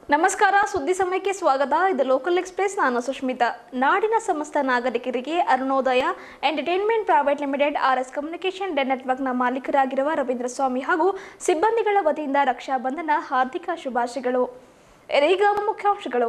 ನಮಸ್ಕಾರ ಸುದ್ದಿ ಸಮಯಕ್ಕೆ ಸ್ವಾಗತ ಇದು ಲೋಕಲ್ ಎಕ್ಸ್ಪ್ರೆಸ್ ನಾನು ಸುಷ್ಮಿತಾ ನಾಡಿನ ಸಮಸ್ತ ನಾಗರಿಕರಿಗೆ Arunodaya entertainment private limited RS communication Den ನೆಟ್ವರ್ಕ್ನ ಮಾಲೀಕರಾಗಿರುವ ರವೀಂದ್ರ ಸ್ವಾಮಿ ಹಾಗೂ ಸಿಬ್ಬಂದಿಗಳ ವತಿಯಿಂದ ರಕ್ಷಾಬಂಧನ ಹಾರ್ದಿಕ ಶುಭಾಶಯಗಳು ಇದೀಗ ಮುಖ್ಯಾಂಶಗಳು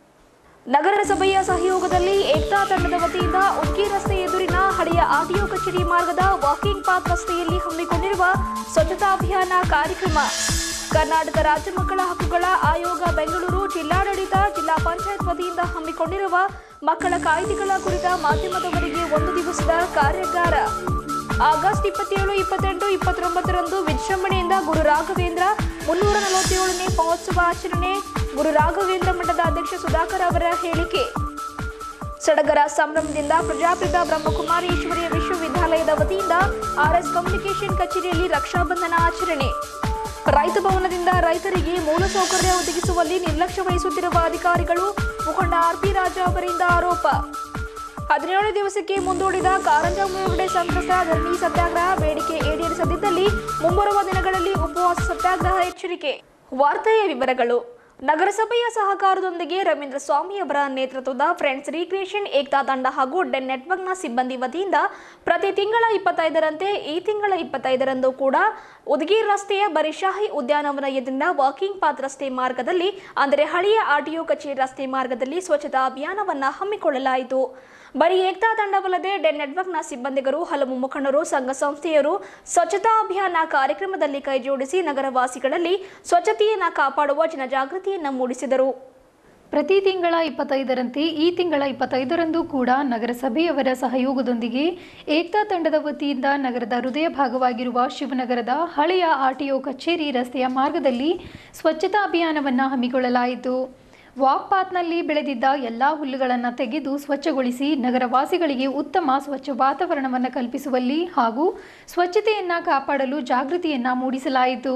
ನಗರಸಭೆಯ ಸಹಯೋಗದಲ್ಲಿ ಏಕ್ತಾ ತಂಡದ ವತಿಯಿಂದ ಉಕ್ಕಿ ರಸ್ತೆ ಎದುರಿನ ಹಳೆಯ ಆರ್ಟಿಒ ಕಚೇರಿ ಮಾರ್ಗದ ವಾಕಿಂಗ್ ಪಾತ್ ರಸ್ತೆಯಲ್ಲಿ ಹಮ್ಮಿಕೊಂಡಿರುವ ಸ್ವಚ್ಛತಾ ಅಭಿಯಾನ ಕಾರ್ಯಕ್ರಮ ಕರ್ನಾಟಕ ರಾಜ್ಯ ಮಕ್ಕಳ ಹಕ್ಕುಗಳ ಆಯೋಗ ಬೆಂಗಳೂರು ಜಿಲ್ಲಾಡಳಿತ ಜಿಲ್ಲಾ ಪಂಚಾಯತ್ ವತಿಯಿಂದ ಹಮ್ಮಿಕೊಂಡಿರುವ ಮಕ್ಕಳ ಕಾಯ್ದೆಗಳ ಕುರಿತ ಮಾಧ್ಯಮದವರಿಗೆ ಒಂದು ದಿವಸದ ಕಾರ್ಯಾಗಾರ ಆಗಸ್ಟ್ ಇಪ್ಪತ್ತೇಳು ಇಪ್ಪತ್ತೆಂಟು ಇಪ್ಪತ್ತೊಂಬತ್ತರಂದು ವಿಜೃಂಭಣೆಯಿಂದ ಗುರು ರಾಘವೇಂದ್ರ ಮುನ್ನೂರ ನಲವತ್ತೇಳನೇ ಮಹೋತ್ಸವ ಆಚರಣೆ ಗುರು ರಾಘವೇಂದ್ರ ಮಠದ ಅಧ್ಯಕ್ಷ ಸುಧಾಕರ್ ಅವರ ಹೇಳಿಕೆ ಸಡಗರ ಸಂಭ್ರಮದಿಂದ ಪ್ರಜಾಪಿತ ಬ್ರಹ್ಮಕುಮಾರೇಶ್ವರಿಯ ವಿಶ್ವವಿದ್ಯಾಲಯದ ವತಿಯಿಂದ ಆರ್ಎಸ್ ಕಮ್ಯುನಿಕೇಷನ್ ಕಚೇರಿಯಲ್ಲಿ ರಕ್ಷಾಬಂಧನ ಆಚರಣೆ ರೈತ ಭವನದಿಂದ ರೈತರಿಗೆ ಮೂಲಸೌಕರ್ಯ ಒದಗಿಸುವಲ್ಲಿ ನಿರ್ಲಕ್ಷ್ಯ ವಹಿಸುತ್ತಿರುವ ಅಧಿಕಾರಿಗಳು ಮುಖಂಡ ಆರ್ಪಿ ರಾಜ ಅವರಿಂದ ಆರೋಪ ಹದಿನೇಳು ದಿವಸಕ್ಕೆ ಮುಂದೂಡಿದ ಕಾರಂಜ ಮುಳುಗಡೆ ಸಂತ್ರಸ್ತ ಧರಣಿ ಸತ್ಯಾಗ್ರಹ ಬೇಡಿಕೆ ಈಡೇರಿಸದಿದ್ದಲ್ಲಿ ಮುಂಬರುವ ದಿನಗಳಲ್ಲಿ ಉಪವಾಸ ಸತ್ಯಾಗ್ರಹ ಎಚ್ಚರಿಕೆ ವಾರ್ತೆಯ ವಿವರಗಳು ನಗರಸಭೆಯ ಸಹಕಾರದೊಂದಿಗೆ ರವೀಂದ್ರ ಸ್ವಾಮಿ ಅವರ ನೇತೃತ್ವದ ಫ್ರೆಂಡ್ಸ್ ರೀಕ್ರಿಯೇಷನ್ ಏಕ್ತಾ ತಂಡ ಹಾಗೂ ಡೆನ್ ನೆಟ್ವರ್ಕ್ನ ಸಿಬ್ಬಂದಿ ವತಿಯಿಂದ ಪ್ರತಿ ತಿಂಗಳ ಇಪ್ಪತ್ತೈದರಂತೆ ಈ ತಿಂಗಳ ಇಪ್ಪತ್ತೈದರಂದು ಕೂಡ ಉದಗೀರ್ ರಸ್ತೆಯ ಬರಿಶಾಹಿ ಉದ್ಯಾನವನ ಎದುರಿನ ವಾಕಿಂಗ್ ಪಾತ್ ರಸ್ತೆ ಮಾರ್ಗದಲ್ಲಿ ಅಂದರೆ ಹಳೆಯ ಆರ್ಟಿಒ ಕಚೇರಿ ರಸ್ತೆ ಮಾರ್ಗದಲ್ಲಿ ಸ್ವಚ್ಛತಾ ಅಭಿಯಾನವನ್ನು ಹಮ್ಮಿಕೊಳ್ಳಲಾಯಿತು ಬರೀ ಏಕ್ತಾ ತಂಡವಲ್ಲದೆ ಡೆನ್ ನೆಟ್ವರ್ಕ್ನ ಸಿಬ್ಬಂದಿಗರು ಹಲವು ಮುಖಂಡರು ಸಂಘ ಸಂಸ್ಥೆಯರು ಸ್ವಚ್ಛತಾ ಅಭಿಯಾನ ಕಾರ್ಯಕ್ರಮದಲ್ಲಿ ಕೈಜೋಡಿಸಿ ನಗರವಾಸಿಗಳಲ್ಲಿ ಸ್ವಚ್ಛತೆಯನ್ನು ಕಾಪಾಡುವ ಜನಜಾಗೃತಿಯನ್ನು ಮೂಡಿಸಿದರು ಪ್ರತಿ ತಿಂಗಳ ಇಪ್ಪತ್ತೈದರಂತೆ ಈ ತಿಂಗಳ ಇಪ್ಪತ್ತೈದರಂದು ಕೂಡ ನಗರಸಭೆಯವರ ಸಹಯೋಗದೊಂದಿಗೆ ಏಕ್ತಾ ತಂಡದ ವತಿಯಿಂದ ನಗರದ ಹೃದಯ ಭಾಗವಾಗಿರುವ ಶಿವನಗರದ ಹಳೆಯ ಆರ್ಟಿಒ ಕಚೇರಿ ರಸ್ತೆಯ ಮಾರ್ಗದಲ್ಲಿ ಸ್ವಚ್ಛತಾ ಅಭಿಯಾನವನ್ನು ಹಮ್ಮಿಕೊಳ್ಳಲಾಯಿತು ವಾಕ್ ಪಾತ್ನಲ್ಲಿ ಬೆಳೆದಿದ್ದ ಎಲ್ಲ ಹುಲ್ಲುಗಳನ್ನು ತೆಗೆದು ಸ್ವಚ್ಛಗೊಳಿಸಿ ನಗರವಾಸಿಗಳಿಗೆ ಉತ್ತಮ ಸ್ವಚ್ಛ ವಾತಾವರಣವನ್ನು ಕಲ್ಪಿಸುವಲ್ಲಿ ಹಾಗೂ ಸ್ವಚ್ಛತೆಯನ್ನು ಕಾಪಾಡಲು ಜಾಗೃತಿಯನ್ನು ಮೂಡಿಸಲಾಯಿತು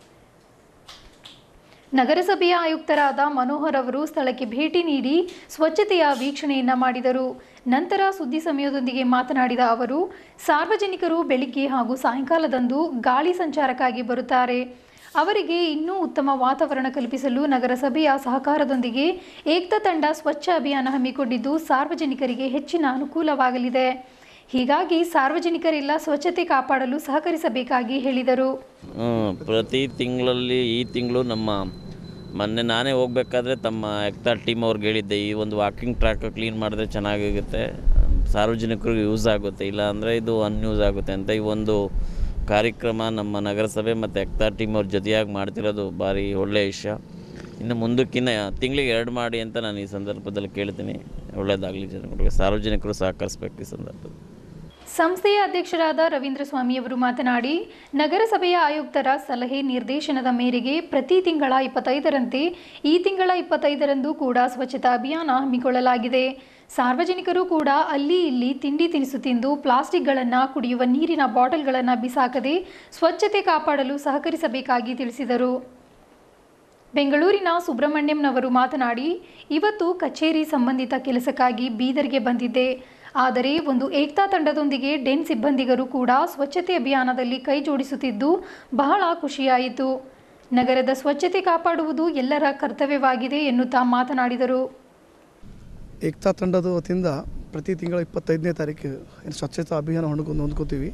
ನಗರಸಭೆಯ ಆಯುಕ್ತರಾದ ಮನೋಹರ್ ಅವರು ಸ್ಥಳಕ್ಕೆ ಭೇಟಿ ನೀಡಿ ಸ್ವಚ್ಛತೆಯ ವೀಕ್ಷಣೆಯನ್ನ ಮಾಡಿದರು ನಂತರ ಸುದ್ದಿ ಸಮಯದೊಂದಿಗೆ ಮಾತನಾಡಿದ ಅವರು ಸಾರ್ವಜನಿಕರು ಬೆಳಿಗ್ಗೆ ಹಾಗೂ ಸಾಯಂಕಾಲದಂದು ಗಾಳಿ ಸಂಚಾರಕ್ಕಾಗಿ ಬರುತ್ತಾರೆ ಅವರಿಗೆ ಇನ್ನೂ ಉತ್ತಮ ವಾತಾವರಣ ಕಲ್ಪಿಸಲು ನಗರಸಭೆಯ ಸಹಕಾರದೊಂದಿಗೆ ಏಕ್ತಾ ತಂಡ ಸ್ವಚ್ಛ ಅಭಿಯಾನ ಹಮ್ಮಿಕೊಂಡಿದ್ದು ಸಾರ್ವಜನಿಕರಿಗೆ ಹೆಚ್ಚಿನ ಅನುಕೂಲವಾಗಲಿದೆ ಹೀಗಾಗಿ ಸಾರ್ವಜನಿಕರೆಲ್ಲ ಸ್ವಚ್ಛತೆ ಕಾಪಾಡಲು ಸಹಕರಿಸಬೇಕಾಗಿ ಹೇಳಿದರು ಹ್ಮ್, ಪ್ರತಿ ತಿಂಗಳಲ್ಲಿ ಈ ತಿಂಗಳು ನಮ್ಮ ಮೊನ್ನೆ ನಾನೇ ಹೋಗ್ಬೇಕಾದ್ರೆ ತಮ್ಮ ಎಕ್ತಾ ಟೀಮ್ ಅವ್ರಿಗೆ ಹೇಳಿದ್ದೆ ಈ ಒಂದು ವಾಕಿಂಗ್ ಟ್ರ್ಯಾಕ್ ಕ್ಲೀನ್ ಮಾಡಿದ್ರೆ ಚೆನ್ನಾಗಿರುತ್ತೆ ಸಾರ್ವಜನಿಕರಿಗೆ ಯೂಸ್ ಆಗುತ್ತೆ ಇಲ್ಲ ಅಂದರೆ ಇದು ಅನ್ಯೂಸ್ ಆಗುತ್ತೆ ಅಂತ ಈ ಒಂದು ಕಾರ್ಯಕ್ರಮ ನಮ್ಮ ನಗರಸಭೆ ಮತ್ತು ಎಕ್ತಾ ಟೀಮ್ ಅವ್ರ ಜೊತೆಯಾಗಿ ಮಾಡ್ತಿರೋದು ಭಾರಿ ಒಳ್ಳೆಯ ವಿಷಯ ಇನ್ನು ಮುಂದಕ್ಕಿನ್ನ ತಿಂಗಳಿಗೆ ಎರಡು ಮಾಡಿ ಅಂತ ನಾನು ಈ ಸಂದರ್ಭದಲ್ಲಿ ಕೇಳ್ತೀನಿ ಒಳ್ಳೆಯದಾಗಲಿ ಜನಗಳಿಗೆ ಸಾರ್ವಜನಿಕರು ಸಹಕರಿಸ್ಬೇಕು ಈ ಸಂದರ್ಭದಲ್ಲಿ ಸಂಸ್ಥೆಯ ಅಧ್ಯಕ್ಷರಾದ ರವೀಂದ್ರ ಸ್ವಾಮಿಯವರು ಮಾತನಾಡಿ ನಗರಸಭೆಯ ಆಯುಕ್ತರ ಸಲಹೆ ನಿರ್ದೇಶನದ ಮೇರೆಗೆ ಪ್ರತಿ ತಿಂಗಳ ಇಪ್ಪತ್ತೈದರಂತೆ ಈ ತಿಂಗಳ ಇಪ್ಪತ್ತೈದರಂದು ಕೂಡ ಸ್ವಚ್ಛತಾ ಅಭಿಯಾನ ಹಮ್ಮಿಕೊಳ್ಳಲಾಗಿದೆ ಸಾರ್ವಜನಿಕರು ಕೂಡ ಅಲ್ಲಿ ಇಲ್ಲಿ ತಿಂಡಿ ತಿನಿಸು ತಿಂದು ಪ್ಲಾಸ್ಟಿಕ್ಗಳನ್ನು ಕುಡಿಯುವ ನೀರಿನ ಬಾಟಲ್ಗಳನ್ನು ಬಿಸಾಕದೆ ಸ್ವಚ್ಛತೆ ಕಾಪಾಡಲು ಸಹಕರಿಸಬೇಕಾಗಿ ತಿಳಿಸಿದರು ಬೆಂಗಳೂರಿನ ಸುಬ್ರಹ್ಮಣ್ಯಂನವರು ಮಾತನಾಡಿ ಇವತ್ತು ಕಚೇರಿ ಸಂಬಂಧಿತ ಕೆಲಸಕ್ಕಾಗಿ ಬೀದರ್ಗೆ ಬಂದಿದ್ದೆ ಆದರೆ ಒಂದು ಏಕ್ತಾ ತಂಡದೊಂದಿಗೆ ಡೆನ್ ಸಿಬ್ಬಂದಿಗರು ಕೂಡ ಸ್ವಚ್ಛತೆ ಅಭಿಯಾನದಲ್ಲಿ ಕೈ ಜೋಡಿಸುತ್ತಿದ್ದು ಬಹಳ ಖುಷಿಯಾಯಿತು ನಗರದ ಸ್ವಚ್ಛತೆ ಕಾಪಾಡುವುದು ಎಲ್ಲರ ಕರ್ತವ್ಯವಾಗಿದೆ ಎನ್ನುತ್ತಾ ಮಾತನಾಡಿದರು ಏಕ್ತಾ ತಂಡದ ವತಿಯಿಂದ ಪ್ರತಿ ತಿಂಗಳ ಇಪ್ಪತ್ತೈದನೇ ತಾರೀಕು ಏನು ಸ್ವಚ್ಛತಾ ಅಭಿಯಾನ ಹೊಂದ್ಕೊಂಡು ಹೊಂದ್ಕೋತೀವಿ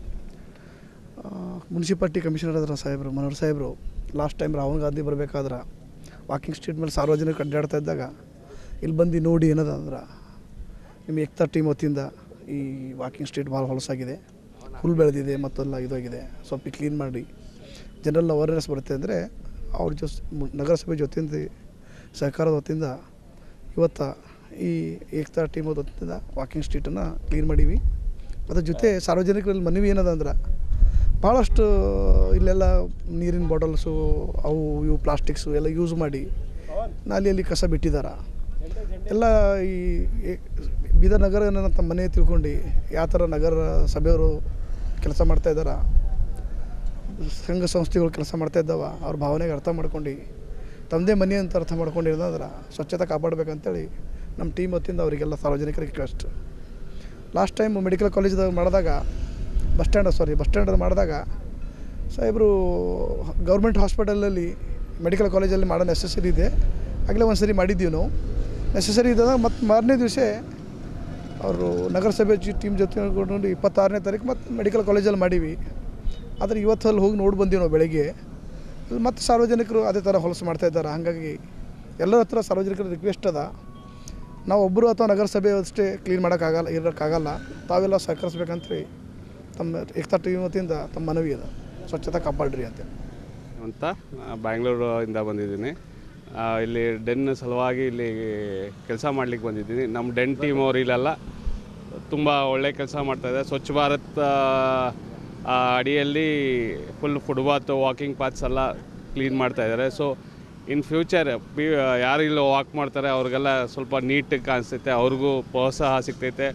ಮುನ್ಸಿಪಾಲ್ಟಿ ಕಮಿಷನರ್ ಅದರ ಸಾಹೇಬರು ಮನೋಹರ್ ಸಾಹೇಬರು ಲಾಸ್ಟ್ ಟೈಮ್ ರಾಹುಲ್ ಗಾಂಧಿ ಬರಬೇಕಾದ್ರೆ ವಾಕಿಂಗ್ ಸ್ಟ್ರೀಟ್ ಮೇಲೆ ಸಾರ್ವಜನಿಕರು ಅಡ್ಡಾಡ್ತಾ ಇದ್ದಾಗ ಇಲ್ಲಿ ಬಂದು ನೋಡಿ ಏನದ ಅಂದ್ರೆ ನಿಮ್ಮ ಏಕ್ತಾ ಟೀಮ್ ವತಿಯಿಂದ ಈ ವಾಕಿಂಗ್ ಸ್ಟ್ರೀಟ್ ಭಾಳ ಹೊಲಸಾಗಿದೆ ಹುಲ್ ಬೆಳೆದಿದೆ ಮತ್ತೆಲ್ಲ ಇದಾಗಿದೆ ಸ್ವಲ್ಪ ಕ್ಲೀನ್ ಮಾಡಿ ಜನರಲ್ ಅವೇರ್ನೆಸ್ ಬರುತ್ತೆ ಅಂದರೆ ಅವ್ರ ಜೊತೆ ನಗರಸಭೆ ಜೊತೆಯಿಂದ ಸಹಕಾರದ ವತಿಯಿಂದ ಇವತ್ತು ಈ ಏಕ್ತಾ ಟೀಮ್ ವತಿಯಿಂದ ವಾಕಿಂಗ್ ಸ್ಟ್ರೀಟನ್ನು ಕ್ಲೀನ್ ಮಾಡೀವಿ ಅದ್ರ ಜೊತೆ ಸಾರ್ವಜನಿಕರಲ್ಲಿ ಮನವಿ ಏನದ ಅಂದ್ರೆ ಭಾಳಷ್ಟು ಇಲ್ಲೆಲ್ಲ ನೀರಿನ ಬಾಟಲ್ಸು ಅವು ಇವು ಪ್ಲಾಸ್ಟಿಕ್ಸು ಎಲ್ಲ ಯೂಸ್ ಮಾಡಿ ನಾಲಿಯಲ್ಲಿ ಕಸ ಬಿಟ್ಟಿದ್ದಾರೆ ಎಲ್ಲ ಈ ಏ- ಬೀದರ್ ನಗರ ತಮ್ಮ ಮನೆ ತಿಳ್ಕೊಂಡು ಯಾವ ಥರ ನಗರ ಸಭೆಯವರು ಕೆಲಸ ಮಾಡ್ತಾ ಇದ್ದಾರೆ ಸಂಘ ಸಂಸ್ಥೆಗಳು ಕೆಲಸ ಮಾಡ್ತಾ ಇದ್ದಾವ ಅವ್ರ ಭಾವನೆಗೆ ಅರ್ಥ ಮಾಡ್ಕೊಂಡು ತಮ್ಮದೇ ಮನೆ ಅಂತ ಅರ್ಥ ಮಾಡ್ಕೊಂಡಿರೋದಂದ್ರೆ ಸ್ವಚ್ಛತೆ ಕಾಪಾಡಬೇಕಂತೇಳಿ ನಮ್ಮ ಟೀಮ್ ವತಿಯಿಂದ ಅವರಿಗೆಲ್ಲ ಸಾರ್ವಜನಿಕರಿಗೆ ರಿಕ್ವೆಸ್ಟ್ ಲಾಸ್ಟ್ ಟೈಮ್ ಮೆಡಿಕಲ್ ಕಾಲೇಜ್ದಾಗ ಮಾಡಿದಾಗ bus stand sorry bus stand ಮಾಡಿದಾಗ ಸಾಹೇಬರು ಗೌರ್ಮೆಂಟ್ ಹಾಸ್ಪಿಟಲಲ್ಲಿ ಮೆಡಿಕಲ್ ಕಾಲೇಜಲ್ಲಿ ಮಾಡೋ ನೆಸೆಸರಿ ಇದೆ ಆಗಲೇ ಒಂದು ಸರಿ ಮಾಡಿದ್ದೀವಿ ನಾವು ನೆಸೆಸರಿ ಇದ್ದಾಗ ಮತ್ತು ಮಾರನೇ ದಿವಸ ಅವರು ನಗರಸಭೆ ಜಿ ಟೀಮ್ ಜೊತೆ ಹೇಳ್ಕೊಂಡು ಇಪ್ಪತ್ತಾರನೇ ತಾರೀಕು ಮತ್ತು ಮೆಡಿಕಲ್ ಕಾಲೇಜಲ್ಲಿ ಮಾಡೀವಿ ಆದರೆ ಇವತ್ತು ಅಲ್ಲಿ ಹೋಗಿ ನೋಡಿ ಬಂದೀವಿ ನಾವು ಬೆಳಗ್ಗೆ ಅಲ್ಲಿ ಮತ್ತು ಸಾರ್ವಜನಿಕರು ಅದೇ ಥರ ಹೊಲಸು ಮಾಡ್ತಾ ಇದ್ದಾರೆ ಹಾಗಾಗಿ ಎಲ್ಲರ ಹತ್ರ ಸಾರ್ವಜನಿಕರ ರಿಕ್ವೆಸ್ಟ್ ಅದ ನಾವು ಒಬ್ಬರು ಅಥವಾ ನಗರಸಭೆ ಅಷ್ಟೇ ಕ್ಲೀನ್ ಮಾಡೋಕ್ಕಾಗಲ್ಲ ಇರೋಕ್ಕಾಗಲ್ಲ ತಾವೆಲ್ಲ ಸಹಕರಿಸ್ಬೇಕಂತ ತಮ್ಮ ಏಕತಾ ಟೀಮ್ ವತಿಯಿಂದ ತಮ್ಮ ಮನವಿ ಅದ ಸ್ವಚ್ಛತೆ ಕಾಪಾಡ್ರಿ ಅಂತ ಅಂತ ಬ್ಯಾಂಗ್ಳೂರು ಇಂದ ಬಂದಿದ್ದೀನಿ ಆ, ಇಲ್ಲಿ ಡೆನ್ ಸಲುವಾಗಿ ಇಲ್ಲಿ ಕೆಲಸ ಮಾಡ್ಲಿಕ್ಕೆ ಬಂದಿದ್ದೀನಿ ನಮ್ಮ ಡೆನ್ ಟೀಮ್ ಅವರು ಇಲ್ಲೆಲ್ಲ ತುಂಬ ಒಳ್ಳೆ ಕೆಲಸ ಮಾಡ್ತಾಯಿದ್ದಾರೆ ಸ್ವಚ್ಛ ಭಾರತ್ ಆ, ಆ ಅಡಿಯಲ್ಲಿ ಫುಲ್ ಫುಟ್ಪಾತ್ ವಾಕಿಂಗ್ ಪಾತ್ಸ್ ಎಲ್ಲ ಕ್ಲೀನ್ ಮಾಡ್ತಾ ಇದ್ದಾರೆ ಸೊ ಇನ್ ಫ್ಯೂಚರ್ ಪಿ ಯಾರು ಇಲ್ಲ ವಾಕ್ ಮಾಡ್ತಾರೆ ಅವ್ರಿಗೆಲ್ಲ ಸ್ವಲ್ಪ ನೀಟ್ ಕಾಣಿಸ್ತೈತೆ ಅವ್ರಿಗೂ ಪ್ರೋತ್ಸಾಹ ಸಿಗ್ತೈತೆ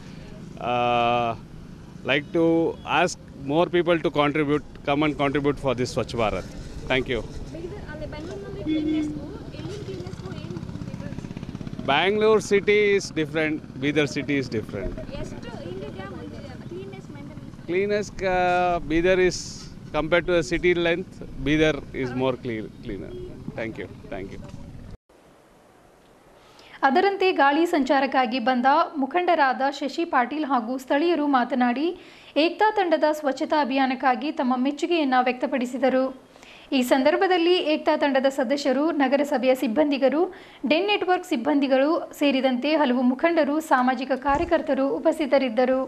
like to ask more people to contribute come and contribute for this Swachh Bharat thank you Bangalore city is different Bidar city is different cleanness Bidar is compare to the city length Bidar is more clean cleaner thank you thank you ಅದರಂತೆ ಗಾಳಿ ಸಂಚಾರಕ್ಕಾಗಿ ಬಂದ ಮುಖಂಡರಾದ ಶಶಿ ಪಾಟೀಲ್ ಹಾಗೂ ಸ್ಥಳೀಯರು ಮಾತನಾಡಿ ಏಕ್ತಾ ತಂಡದ ಸ್ವಚ್ಛತಾ ಅಭಿಯಾನಕ್ಕಾಗಿ ತಮ್ಮ ಮೆಚ್ಚುಗೆಯನ್ನು ವ್ಯಕ್ತಪಡಿಸಿದರು ಈ ಸಂದರ್ಭದಲ್ಲಿ ಏಕ್ತಾ ತಂಡದ ಸದಸ್ಯರು ನಗರಸಭೆಯ ಸಿಬ್ಬಂದಿಗರು ಡೆನ್ ನೆಟ್ವರ್ಕ್ ಸಿಬ್ಬಂದಿಗಳು ಸೇರಿದಂತೆ ಹಲವು ಮುಖಂಡರು ಸಾಮಾಜಿಕ ಕಾರ್ಯಕರ್ತರು ಉಪಸ್ಥಿತರಿದ್ದರು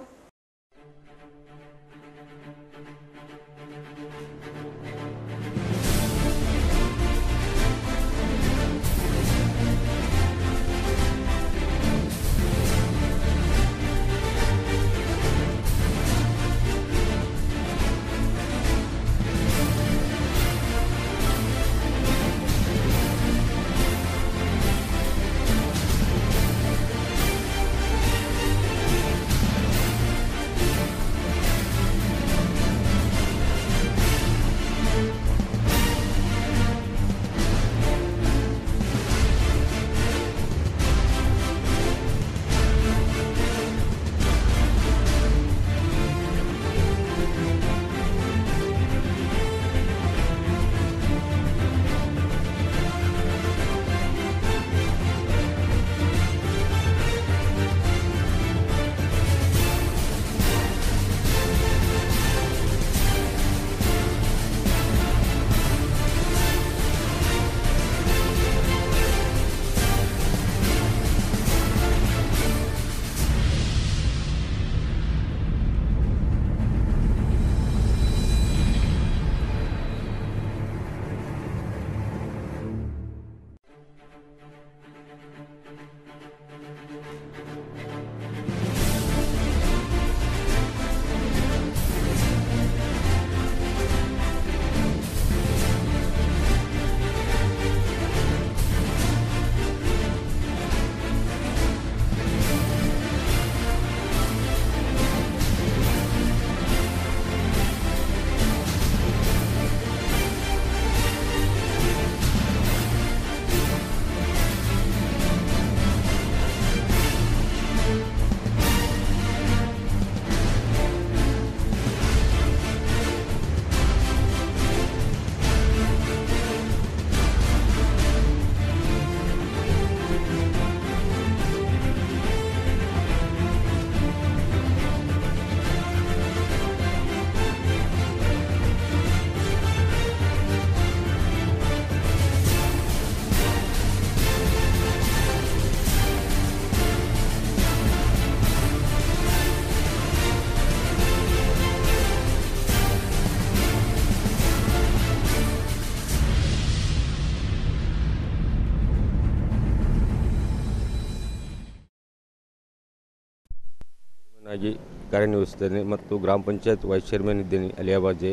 ಆಗಿ ಕಾರ್ಯನಿರ್ವಹಿಸುತ್ತೇನೆ ಮತ್ತು ಗ್ರಾಮ ಪಂಚಾಯತ್ ವೈಸ್ ಚೇರ್ಮನ್ ಇದ್ದೇನೆ ಅಲಿಯಾಬಾಜೆ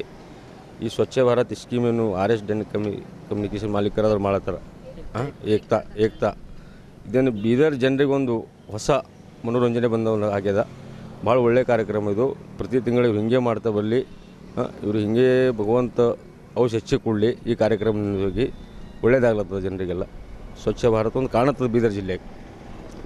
ಈ ಸ್ವಚ್ಛ ಭಾರತ್ ಸ್ಕೀಮನ್ನು ಆರ್ ಎಸ್ ಡೆನ್ ಕಮ್ಯು ಕಮ್ಯುನಿಕೇಷನ್ ಮಾಲೀಕರಾದ್ರು ಮಾಡತ್ತಾರ ಹಾಂ ಏಕ್ತಾ ಏಕ್ತಾ ಇದನ್ನು ಬೀದರ್ ಜನರಿಗೊಂದು ಹೊಸ ಮನೋರಂಜನೆ ಬಂದ ಆಗ್ಯದ ಭಾಳ ಒಳ್ಳೆಯ ಕಾರ್ಯಕ್ರಮ ಇದು ಪ್ರತಿ ತಿಂಗಳು ಇವ್ರು ಹಿಂಗೆ ಮಾಡ್ತಾ ಬರಲಿ ಇವರು ಹಿಂಗೆ ಭಗವಂತ ಔಷಧ ಹೆಚ್ಚಿಗೆ ಕೊಡಲಿ ಈ ಕಾರ್ಯಕ್ರಮ ಹೋಗಿ ಒಳ್ಳೇದಾಗ್ಲತ್ತದ ಜನರಿಗೆಲ್ಲ ಸ್ವಚ್ಛ ಭಾರತ ಒಂದು ಕಾಣುತ್ತದೆ ಬೀದರ್ ಜಿಲ್ಲೆಗೆ ಓಕೆ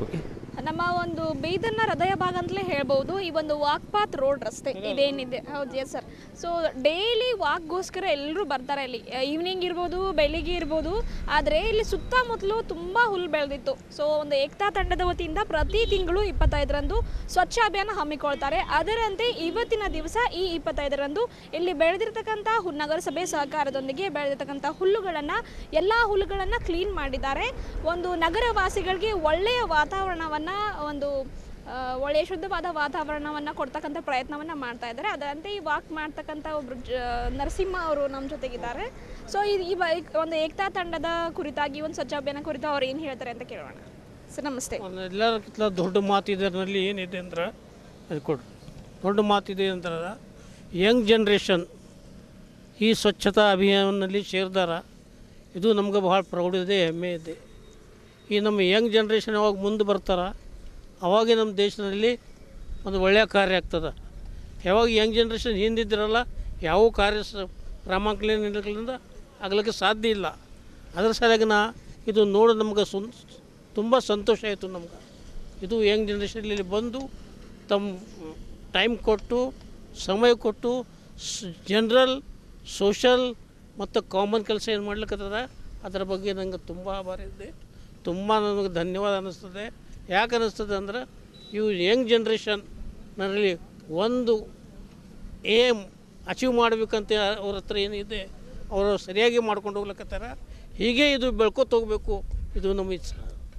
ನಮ್ಮ ಒಂದು ಬೀದರ್ನ ಹೃದಯ ಭಾಗ ಅಂತಲೇ ಹೇಳ್ಬೋದು ಈ ಒಂದು ವಾಕ್ ಪಾತ್ ರೋಡ್ ರಸ್ತೆ ಇದೇನಿದೆ ಹೌದು ಎಸ್ ಸರ್ ಸೊ ಡೈಲಿ ವಾಕ್ಗೋಸ್ಕರ ಎಲ್ಲರೂ ಬರ್ತಾರೆ ಇಲ್ಲಿ ಈವ್ನಿಂಗ್ ಇರ್ಬೋದು ಬೆಳಿಗ್ಗೆ ಇರ್ಬೋದು ಆದರೆ ಇಲ್ಲಿ ಸುತ್ತಮುತ್ತಲು ತುಂಬ ಹುಲ್ಲು ಬೆಳೆದಿತ್ತು ಸೊ ಒಂದು ಏಕ್ತಾ ತಂಡದ ವತಿಯಿಂದ ಪ್ರತಿ ತಿಂಗಳು ಇಪ್ಪತ್ತೈದರಂದು ಸ್ವಚ್ಛ ಅಭಿಯಾನ ಹಮ್ಮಿಕೊಳ್ತಾರೆ ಅದರಂತೆ ಇವತ್ತಿನ ದಿವಸ ಈ ಇಪ್ಪತ್ತೈದರಂದು ಇಲ್ಲಿ ಬೆಳೆದಿರ್ತಕ್ಕಂಥ ಹು- ನಗರಸಭೆ ಸಹಕಾರದೊಂದಿಗೆ ಬೆಳೆದಿರ್ತಕ್ಕಂಥ ಹುಲ್ಲುಗಳನ್ನು ಎಲ್ಲ ಹುಲ್ಲುಗಳನ್ನು ಕ್ಲೀನ್ ಮಾಡಿದ್ದಾರೆ ಒಂದು ನಗರವಾಸಿಗಳಿಗೆ ಒಳ್ಳೆಯ ವಾತಾವರಣವನ್ನು ಒಂದು ಆ, ಒಳ್ಳೆಯ ಶುದ್ಧವಾದ ವಾತಾವರಣವನ್ನು ಕೊಡ್ತಕ್ಕಂಥ ಪ್ರಯತ್ನವನ್ನು ಮಾಡ್ತಾ ಇದ್ದಾರೆ ಅದರಂತೆ ಈ ವಾಕ್ ಮಾಡ್ತಕ್ಕಂಥ ಒಬ್ಬರು ಜ ನರಸಿಂಹ ಅವರು ನಮ್ಮ ಜೊತೆಗಿದ್ದಾರೆ ಸೊ ಇದು ಈ ಬ- ಒಂದು ಏಕ್ತಾ ತಂಡದ ಕುರಿತಾಗಿ ಒಂದು ಸ್ವಚ್ಛ ಅಭಿಯಾನ ಕುರಿತು ಅವ್ರು ಏನು ಹೇಳ್ತಾರೆ ಅಂತ ಕೇಳೋಣ ಸರ್ ನಮಸ್ತೆ ಒಂದು ಎಲ್ಲರಿಗಿಂತ ದೊಡ್ಡ ಮಾತು ಇದರಲ್ಲಿ ಏನಿದೆ ಅಂದ್ರೆ ಅದು ಕೊಡು ದೊಡ್ಡ ಮಾತಿದೆ ಅಂದ್ರೆ ಯಂಗ್ ಜನ್ರೇಷನ್ ಈ ಸ್ವಚ್ಛತಾ ಅಭಿಯಾನದಲ್ಲಿ ಸೇರಿದಾರ ಇದು ನಮ್ಗೆ ಭಾಳ ಪ್ರೌಢ ಇದೆ ಹೆಮ್ಮೆ ಇದೆ ಈ ನಮ್ಮ ಯಂಗ್ ಜನ್ರೇಷನ್ ಯಾವಾಗ ಮುಂದೆ ಬರ್ತಾರ ಅವಾಗೇ ನಮ್ಮ ದೇಶದಲ್ಲಿ ಒಂದು ಒಳ್ಳೆಯ ಕಾರ್ಯ ಆಗ್ತದೆ ಯಾವಾಗ ಯಂಗ್ ಜನ್ರೇಷನ್ ಹಿಂದಿದ್ರಲ್ಲ ಯಾವ ಕಾರ್ಯ ಸ ಪ್ರಾಮಾಣಿಕಲಿಂದ ಆಗ್ಲಿಕ್ಕೆ ಸಾಧ್ಯ ಇಲ್ಲ ಅದ್ರ ಸಲುವಾಗಿ ನಾ ಇದು ನೋಡಿ ನಮ್ಗೆ ಸುನ್ ತುಂಬ ಸಂತೋಷ ಆಯಿತು ನಮ್ಗೆ ಇದು ಯಂಗ್ ಜನ್ರೇಷನಲ್ಲಿ ಬಂದು ತಮ್ಮ ಟೈಮ್ ಕೊಟ್ಟು ಸಮಯ ಕೊಟ್ಟು ಜನರಲ್ ಸೋಷಲ್ ಮತ್ತು ಕಾಮನ್ ಕೆಲಸ ಏನು ಮಾಡ್ಲಿಕ್ಕತ್ತದ ಅದರ ಬಗ್ಗೆ ನಂಗೆ ತುಂಬ ಆಭಾರ ಇದೆ ತುಂಬ ನನಗೆ ಧನ್ಯವಾದ ಅನ್ನಿಸ್ತದೆ ಯಾಕೆ ಅನ್ನಿಸ್ತದೆ ಅಂದ್ರೆ ಇವು ಯಂಗ್ ಜನ್ರೇಷನ್ನಲ್ಲಿ ಒಂದು ಏಮ್ ಅಚೀವ್ ಮಾಡಬೇಕಂತ ಅವ್ರ ಹತ್ರ ಏನಿದೆ ಅವರು ಸರಿಯಾಗಿ ಮಾಡ್ಕೊಂಡು ಹೋಗ್ಲಿಕ್ಕತ್ತಾರ ಹೀಗೆ ಇದು ಬೆಳ್ಕೊತ ಹೋಗಬೇಕು ಇದು ನಮ್ಮ ಇಚ್ಛೆ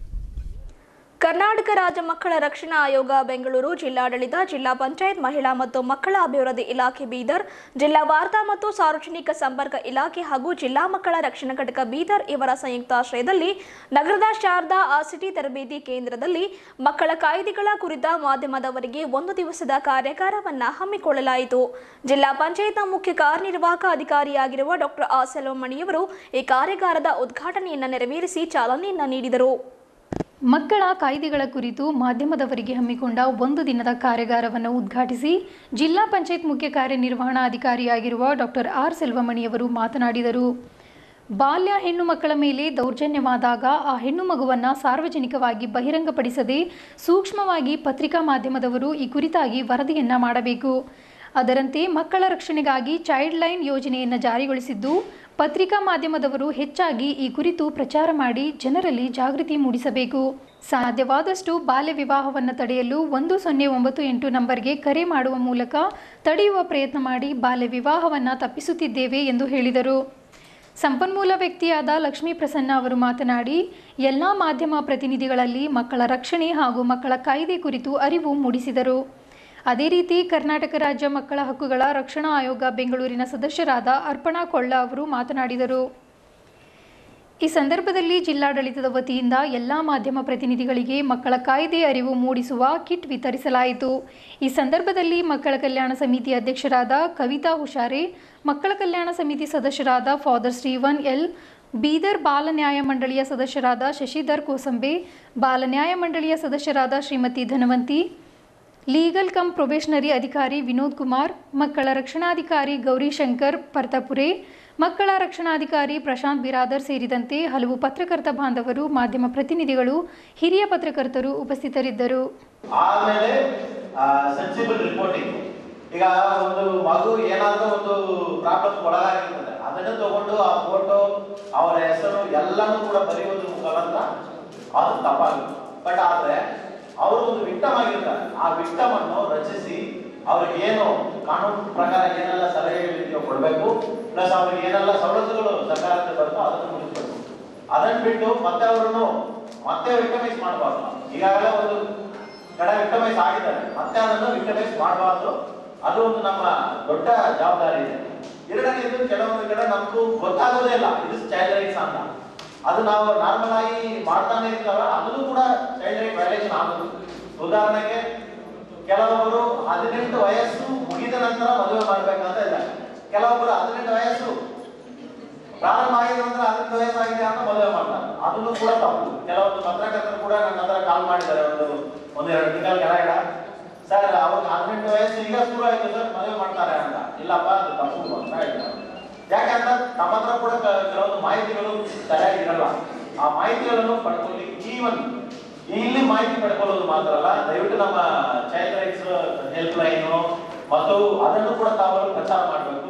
ಕರ್ನಾಟಕ ರಾಜ್ಯ ಮಕ್ಕಳ ರಕ್ಷಣಾ ಆಯೋಗ ಬೆಂಗಳೂರು ಜಿಲ್ಲಾಡಳಿತ ಜಿಲ್ಲಾ ಪಂಚಾಯತ್ ಮಹಿಳಾ ಮತ್ತು ಮಕ್ಕಳ ಅಭಿವೃದ್ಧಿ ಇಲಾಖೆ ಬೀದರ್ ಜಿಲ್ಲಾ ವಾರ್ತಾ ಮತ್ತು ಸಾರ್ವಜನಿಕ ಸಂಪರ್ಕ ಇಲಾಖೆ ಹಾಗೂ ಜಿಲ್ಲಾ ಮಕ್ಕಳ ರಕ್ಷಣಾ ಘಟಕ ಬೀದರ್ ಇವರ ಸಂಯುಕ್ತಾಶ್ರಯದಲ್ಲಿ ನಗರದ ಶಾರದಾ ಆರ್ಸಿಟಿ ತರಬೇತಿ ಕೇಂದ್ರದಲ್ಲಿ ಮಕ್ಕಳ ಕಾಯ್ದೆಗಳ ಕುರಿತ ಮಾಧ್ಯಮದವರಿಗೆ ಒಂದು ದಿವಸದ ಕಾರ್ಯಾಗಾರವನ್ನು ಹಮ್ಮಿಕೊಳ್ಳಲಾಯಿತು ಜಿಲ್ಲಾ ಪಂಚಾಯತ್ನ ಮುಖ್ಯ ಕಾರ್ಯನಿರ್ವಾಹಕ ಅಧಿಕಾರಿಯಾಗಿರುವ ಡಾಕ್ಟರ್ ಆ ಸೆಲ್ವಮಣಿಯವರು ಈ ಕಾರ್ಯಾಗಾರದ ಉದ್ಘಾಟನೆಯನ್ನು ನೆರವೇರಿಸಿ ಚಾಲನೆಯನ್ನು ನೀಡಿದರು ಮಕ್ಕಳ ಕಾಯ್ದೆಗಳ ಕುರಿತು ಮಾಧ್ಯಮದವರಿಗೆ ಹಮ್ಮಿಕೊಂಡ ಒಂದು ದಿನದ ಕಾರ್ಯಾಗಾರವನ್ನು ಉದ್ಘಾಟಿಸಿ ಜಿಲ್ಲಾ ಪಂಚಾಯತ್ ಮುಖ್ಯ ಕಾರ್ಯನಿರ್ವಹಣಾಧಿಕಾರಿಯಾಗಿರುವ ಡಾಕ್ಟರ್ ಆರ್ ಸೆಲ್ವಮಣಿಯವರು ಮಾತನಾಡಿದರು ಬಾಲ್ಯ ಹೆಣ್ಣು ಮಕ್ಕಳ ಮೇಲೆ ದೌರ್ಜನ್ಯವಾದಾಗ ಆ ಹೆಣ್ಣು ಮಗುವನ್ನು ಸಾರ್ವಜನಿಕವಾಗಿ ಬಹಿರಂಗಪಡಿಸದೆ ಸೂಕ್ಷ್ಮವಾಗಿ ಪತ್ರಿಕಾ ಮಾಧ್ಯಮದವರು ಈ ಕುರಿತಾಗಿ ವರದಿಯನ್ನ ಮಾಡಬೇಕು ಅದರಂತೆ ಮಕ್ಕಳ ರಕ್ಷಣೆಗಾಗಿ ಚೈಲ್ಡ್ ಲೈನ್ ಯೋಜನೆಯನ್ನು ಜಾರಿಗೊಳಿಸಿದ್ದು ಪತ್ರಿಕಾ ಮಾಧ್ಯಮದವರು ಹೆಚ್ಚಾಗಿ ಈ ಕುರಿತು ಪ್ರಚಾರ ಮಾಡಿ ಜನರಲ್ಲಿ ಜಾಗೃತಿ ಮೂಡಿಸಬೇಕು ಸಾಧ್ಯವಾದಷ್ಟು ಬಾಲ್ಯ ವಿವಾಹವನ್ನು ತಡೆಯಲು ಒಂದು ಸೊನ್ನೆ ಒಂಬತ್ತು ಎಂಟು ನಂಬರ್ಗೆ ಕರೆ ಮಾಡುವ ಮೂಲಕ ತಡೆಯುವ ಪ್ರಯತ್ನ ಮಾಡಿ ಬಾಲ್ಯ ವಿವಾಹವನ್ನು ತಪ್ಪಿಸುತ್ತಿದ್ದೇವೆ ಎಂದು ಹೇಳಿದರು ಸಂಪನ್ಮೂಲ ವ್ಯಕ್ತಿಯಾದ ಲಕ್ಷ್ಮೀ ಪ್ರಸನ್ನ ಅವರು ಮಾತನಾಡಿ ಎಲ್ಲ ಮಾಧ್ಯಮ ಪ್ರತಿನಿಧಿಗಳಲ್ಲಿ ಮಕ್ಕಳ ರಕ್ಷಣೆ ಹಾಗೂ ಮಕ್ಕಳ ಕಾಯ್ದೆ ಕುರಿತು ಅರಿವು ಮೂಡಿಸಿದರು ಅದೇ ರೀತಿ ಕರ್ನಾಟಕ ರಾಜ್ಯ ಮಕ್ಕಳ ಹಕ್ಕುಗಳ ರಕ್ಷಣಾ ಆಯೋಗ ಬೆಂಗಳೂರಿನ ಸದಸ್ಯರಾದ ಅರ್ಪಣಾ ಕೊಳ್ಳ ಅವರು ಮಾತನಾಡಿದರು ಈ ಸಂದರ್ಭದಲ್ಲಿ ಜಿಲ್ಲಾಡಳಿತದ ವತಿಯಿಂದ ಎಲ್ಲ ಮಾಧ್ಯಮ ಪ್ರತಿನಿಧಿಗಳಿಗೆ ಮಕ್ಕಳ ಕಾಯ್ದೆ ಅರಿವು ಮೂಡಿಸುವ ಕಿಟ್ ವಿತರಿಸಲಾಯಿತು ಈ ಸಂದರ್ಭದಲ್ಲಿ ಮಕ್ಕಳ ಕಲ್ಯಾಣ ಸಮಿತಿ ಅಧ್ಯಕ್ಷರಾದ ಕವಿತಾ ಹುಷಾರೆ ಮಕ್ಕಳ ಕಲ್ಯಾಣ ಸಮಿತಿ ಸದಸ್ಯರಾದ ಫಾದರ್ ಶ್ರೀವನ್ ಎಲ್ ಬೀದರ್ ಬಾಲ ನ್ಯಾಯ ಮಂಡಳಿಯ ಸದಸ್ಯರಾದ ಶಶಿಧರ್ ಕೋಸಂಬೆ ಬಾಲ ನ್ಯಾಯ ಮಂಡಳಿಯ ಸದಸ್ಯರಾದ Shrimati Dhanavanti legal cum probationary ಅಧಿಕಾರಿ ವಿನೋದ್ ಕುಮಾರ್ ಮಕ್ಕಳ ರಕ್ಷಣಾಧಿಕಾರಿ ಗೌರಿಶಂಕರ್ ಪರ್ತಾಪುರೆ ಮಕ್ಕಳ ರಕ್ಷಣಾಧಿಕಾರಿ ಪ್ರಶಾಂತ್ ಬಿರಾದರ್ ಸೇರಿದಂತೆ ಹಲವು ಪತ್ರಕರ್ತ ಬಾಂಧವರು ಮಾಧ್ಯಮ ಪ್ರತಿನಿಧಿಗಳು ಹಿರಿಯ ಪತ್ರಕರ್ತರು ಉಪಸ್ಥಿತರಿದ್ದರು ಆಮೇಲೆ ಸೆನ್ಸಿಬಲ್ ರಿಪೋರ್ಟಿಂಗ್ ಈಗ ಒಂದು ಮಗು ಏನಾದ್ರೂ ಒಂದು ಪ್ರಾಬ್ಲಮ್ ಒಳಗಾಗಿರ್ತದೆ ಅದನ್ನು ತಗೊಂಡು ಆ ಫೋಟೋ ಅವರ ಹೆಸರು ಎಲ್ಲಾನು ಕೂಡ ಬರೆಯೋದ್ರ ಮುಖಾಂತರ ಅದು ತಪ್ಪಾಗುತ್ತೆ ಬಟ್ ಆದ್ರೆ ಅವರು ಒಂದು ವಿಕ್ಟಮ್ ಆಗಿರ್ತಾರೆ ಆ ವಿಕ್ಟಮ್ ಅನ್ನು ರಚಿಸಿ ಅವ್ರಿಗೆ ಏನು ಕಾನೂನು ಪ್ರಕಾರ ಏನೆಲ್ಲ ಸಲಹೆಗಳಿದೆಯೋ ಕೊಡಬೇಕು ಪ್ಲಸ್ ಅವ್ರಿಗೆ ಏನೆಲ್ಲ ಸವಲತ್ತುಗಳು ಸರ್ಕಾರದಿಂದ ಬರುತ್ತೋ ಅದನ್ನು ಮುಗಿಸ್ಬೇಕು ಅದನ್ನ ಬಿಟ್ಟು ಮತ್ತೆ ಅವರನ್ನು ಮತ್ತೆ ವಿಕ್ಟಮೈಸ್ ಮಾಡಬಾರ್ದು ಈಗಾಗಲೇ ಒಂದು ಕಡೆ ವಿಕ್ಟಮೈಸ್ ಆಗಿದ್ದಾರೆ ಮತ್ತೆ ಅದನ್ನು ವಿಕ್ಟಮೈಸ್ ಮಾಡಬಾರ್ದು ಅದು ಒಂದು ನಮ್ಮ ದೊಡ್ಡ ಜವಾಬ್ದಾರಿ ಇದೆ ಎರಡನೇದು ಕೆಲವೊಂದು ಕಡೆ ನಮ್ಗೂ ಗೊತ್ತಾಗೋದೇ ಇಲ್ಲ ಇದು ಚೈಲ್ಡ್ ರೈಟ್ಸ್ ಅಂತ ಅದು ನಾವು ನಾರ್ಮಲ್ ಆಗಿ ಮಾಡ್ತಾನೆ ಇರ್ತಾರ ಅದನ್ನು ಕೂಡ ಚೈಲ್ಡ್ ರೈಟ್ ವೈಲೇಷನ್ ಆಗೋದು ಉದಾಹರಣೆಗೆ ಕೆಲವೊಬ್ಬರು ಹದಿನೆಂಟು ವಯಸ್ಸು ಮುಗಿದ ನಂತರ ಮದುವೆ ಮಾಡ್ಬೇಕಂತ ಇಲ್ಲ ಕೆಲವೊಬ್ಬರು ಹದಿನೆಂಟು ವಯಸ್ಸು ಪ್ರಾರಂಭ ಆಗಿದ ನಂತರ ಹದಿನೆಂಟು ವಯಸ್ಸಾಗಿದೆ ಅಂತ ಮದುವೆ ಮಾಡ್ತಾರೆ ಅದನ್ನು ಕೂಡ ತಪ್ಪು ಕೆಲವೊಂದು ಪತ್ರಕರ್ತರು ಕೂಡ ನನ್ನ ಹತ್ರ ಕಾಲ್ ಮಾಡಿದ್ದಾರೆ ಒಂದು ಒಂದು ಎರಡು ತಿಂಗಳ ಕೆಳಗಡೆ ಸರ್ ಅವ್ರಿಗೆ ಹದಿನೆಂಟು ವಯಸ್ಸು ಈಗ ಶುರು ಆಯ್ತು ಸರ್ ಮದುವೆ ಮಾಡ್ತಾರೆ ಅಂತ ಇಲ್ಲಪ್ಪ ಅದು ತಪ್ಪು ಅಂತ ಹೇಳ್ತಾರೆ ಯಾಕಂತ ನಮ್ಮ ಹತ್ರ ಕೂಡ ಕ- ಕೆಲವೊಂದು ಮಾಹಿತಿಗಳು ಸರಿಯಾಗಿರಲ್ಲ ಆ ಮಾಹಿತಿಗಳನ್ನು ಪಡ್ಕೊಳ್ಳಿ ಈವನ್ ಇಲ್ಲಿ ಮಾಹಿತಿ ಪಡ್ಕೊಳ್ಳೋದು ಮಾತ್ರ ಅಲ್ಲ ದಯವಿಟ್ಟು ನಮ್ಮ ಚೈಲ್ಡ್ ರೈಟ್ಸ್ ಹೆಲ್ಪ್ ಲೈನು ಮತ್ತು ಅದನ್ನು ಕೂಡ ತಾವು ಪ್ರಚಾರ ಮಾಡಬೇಕು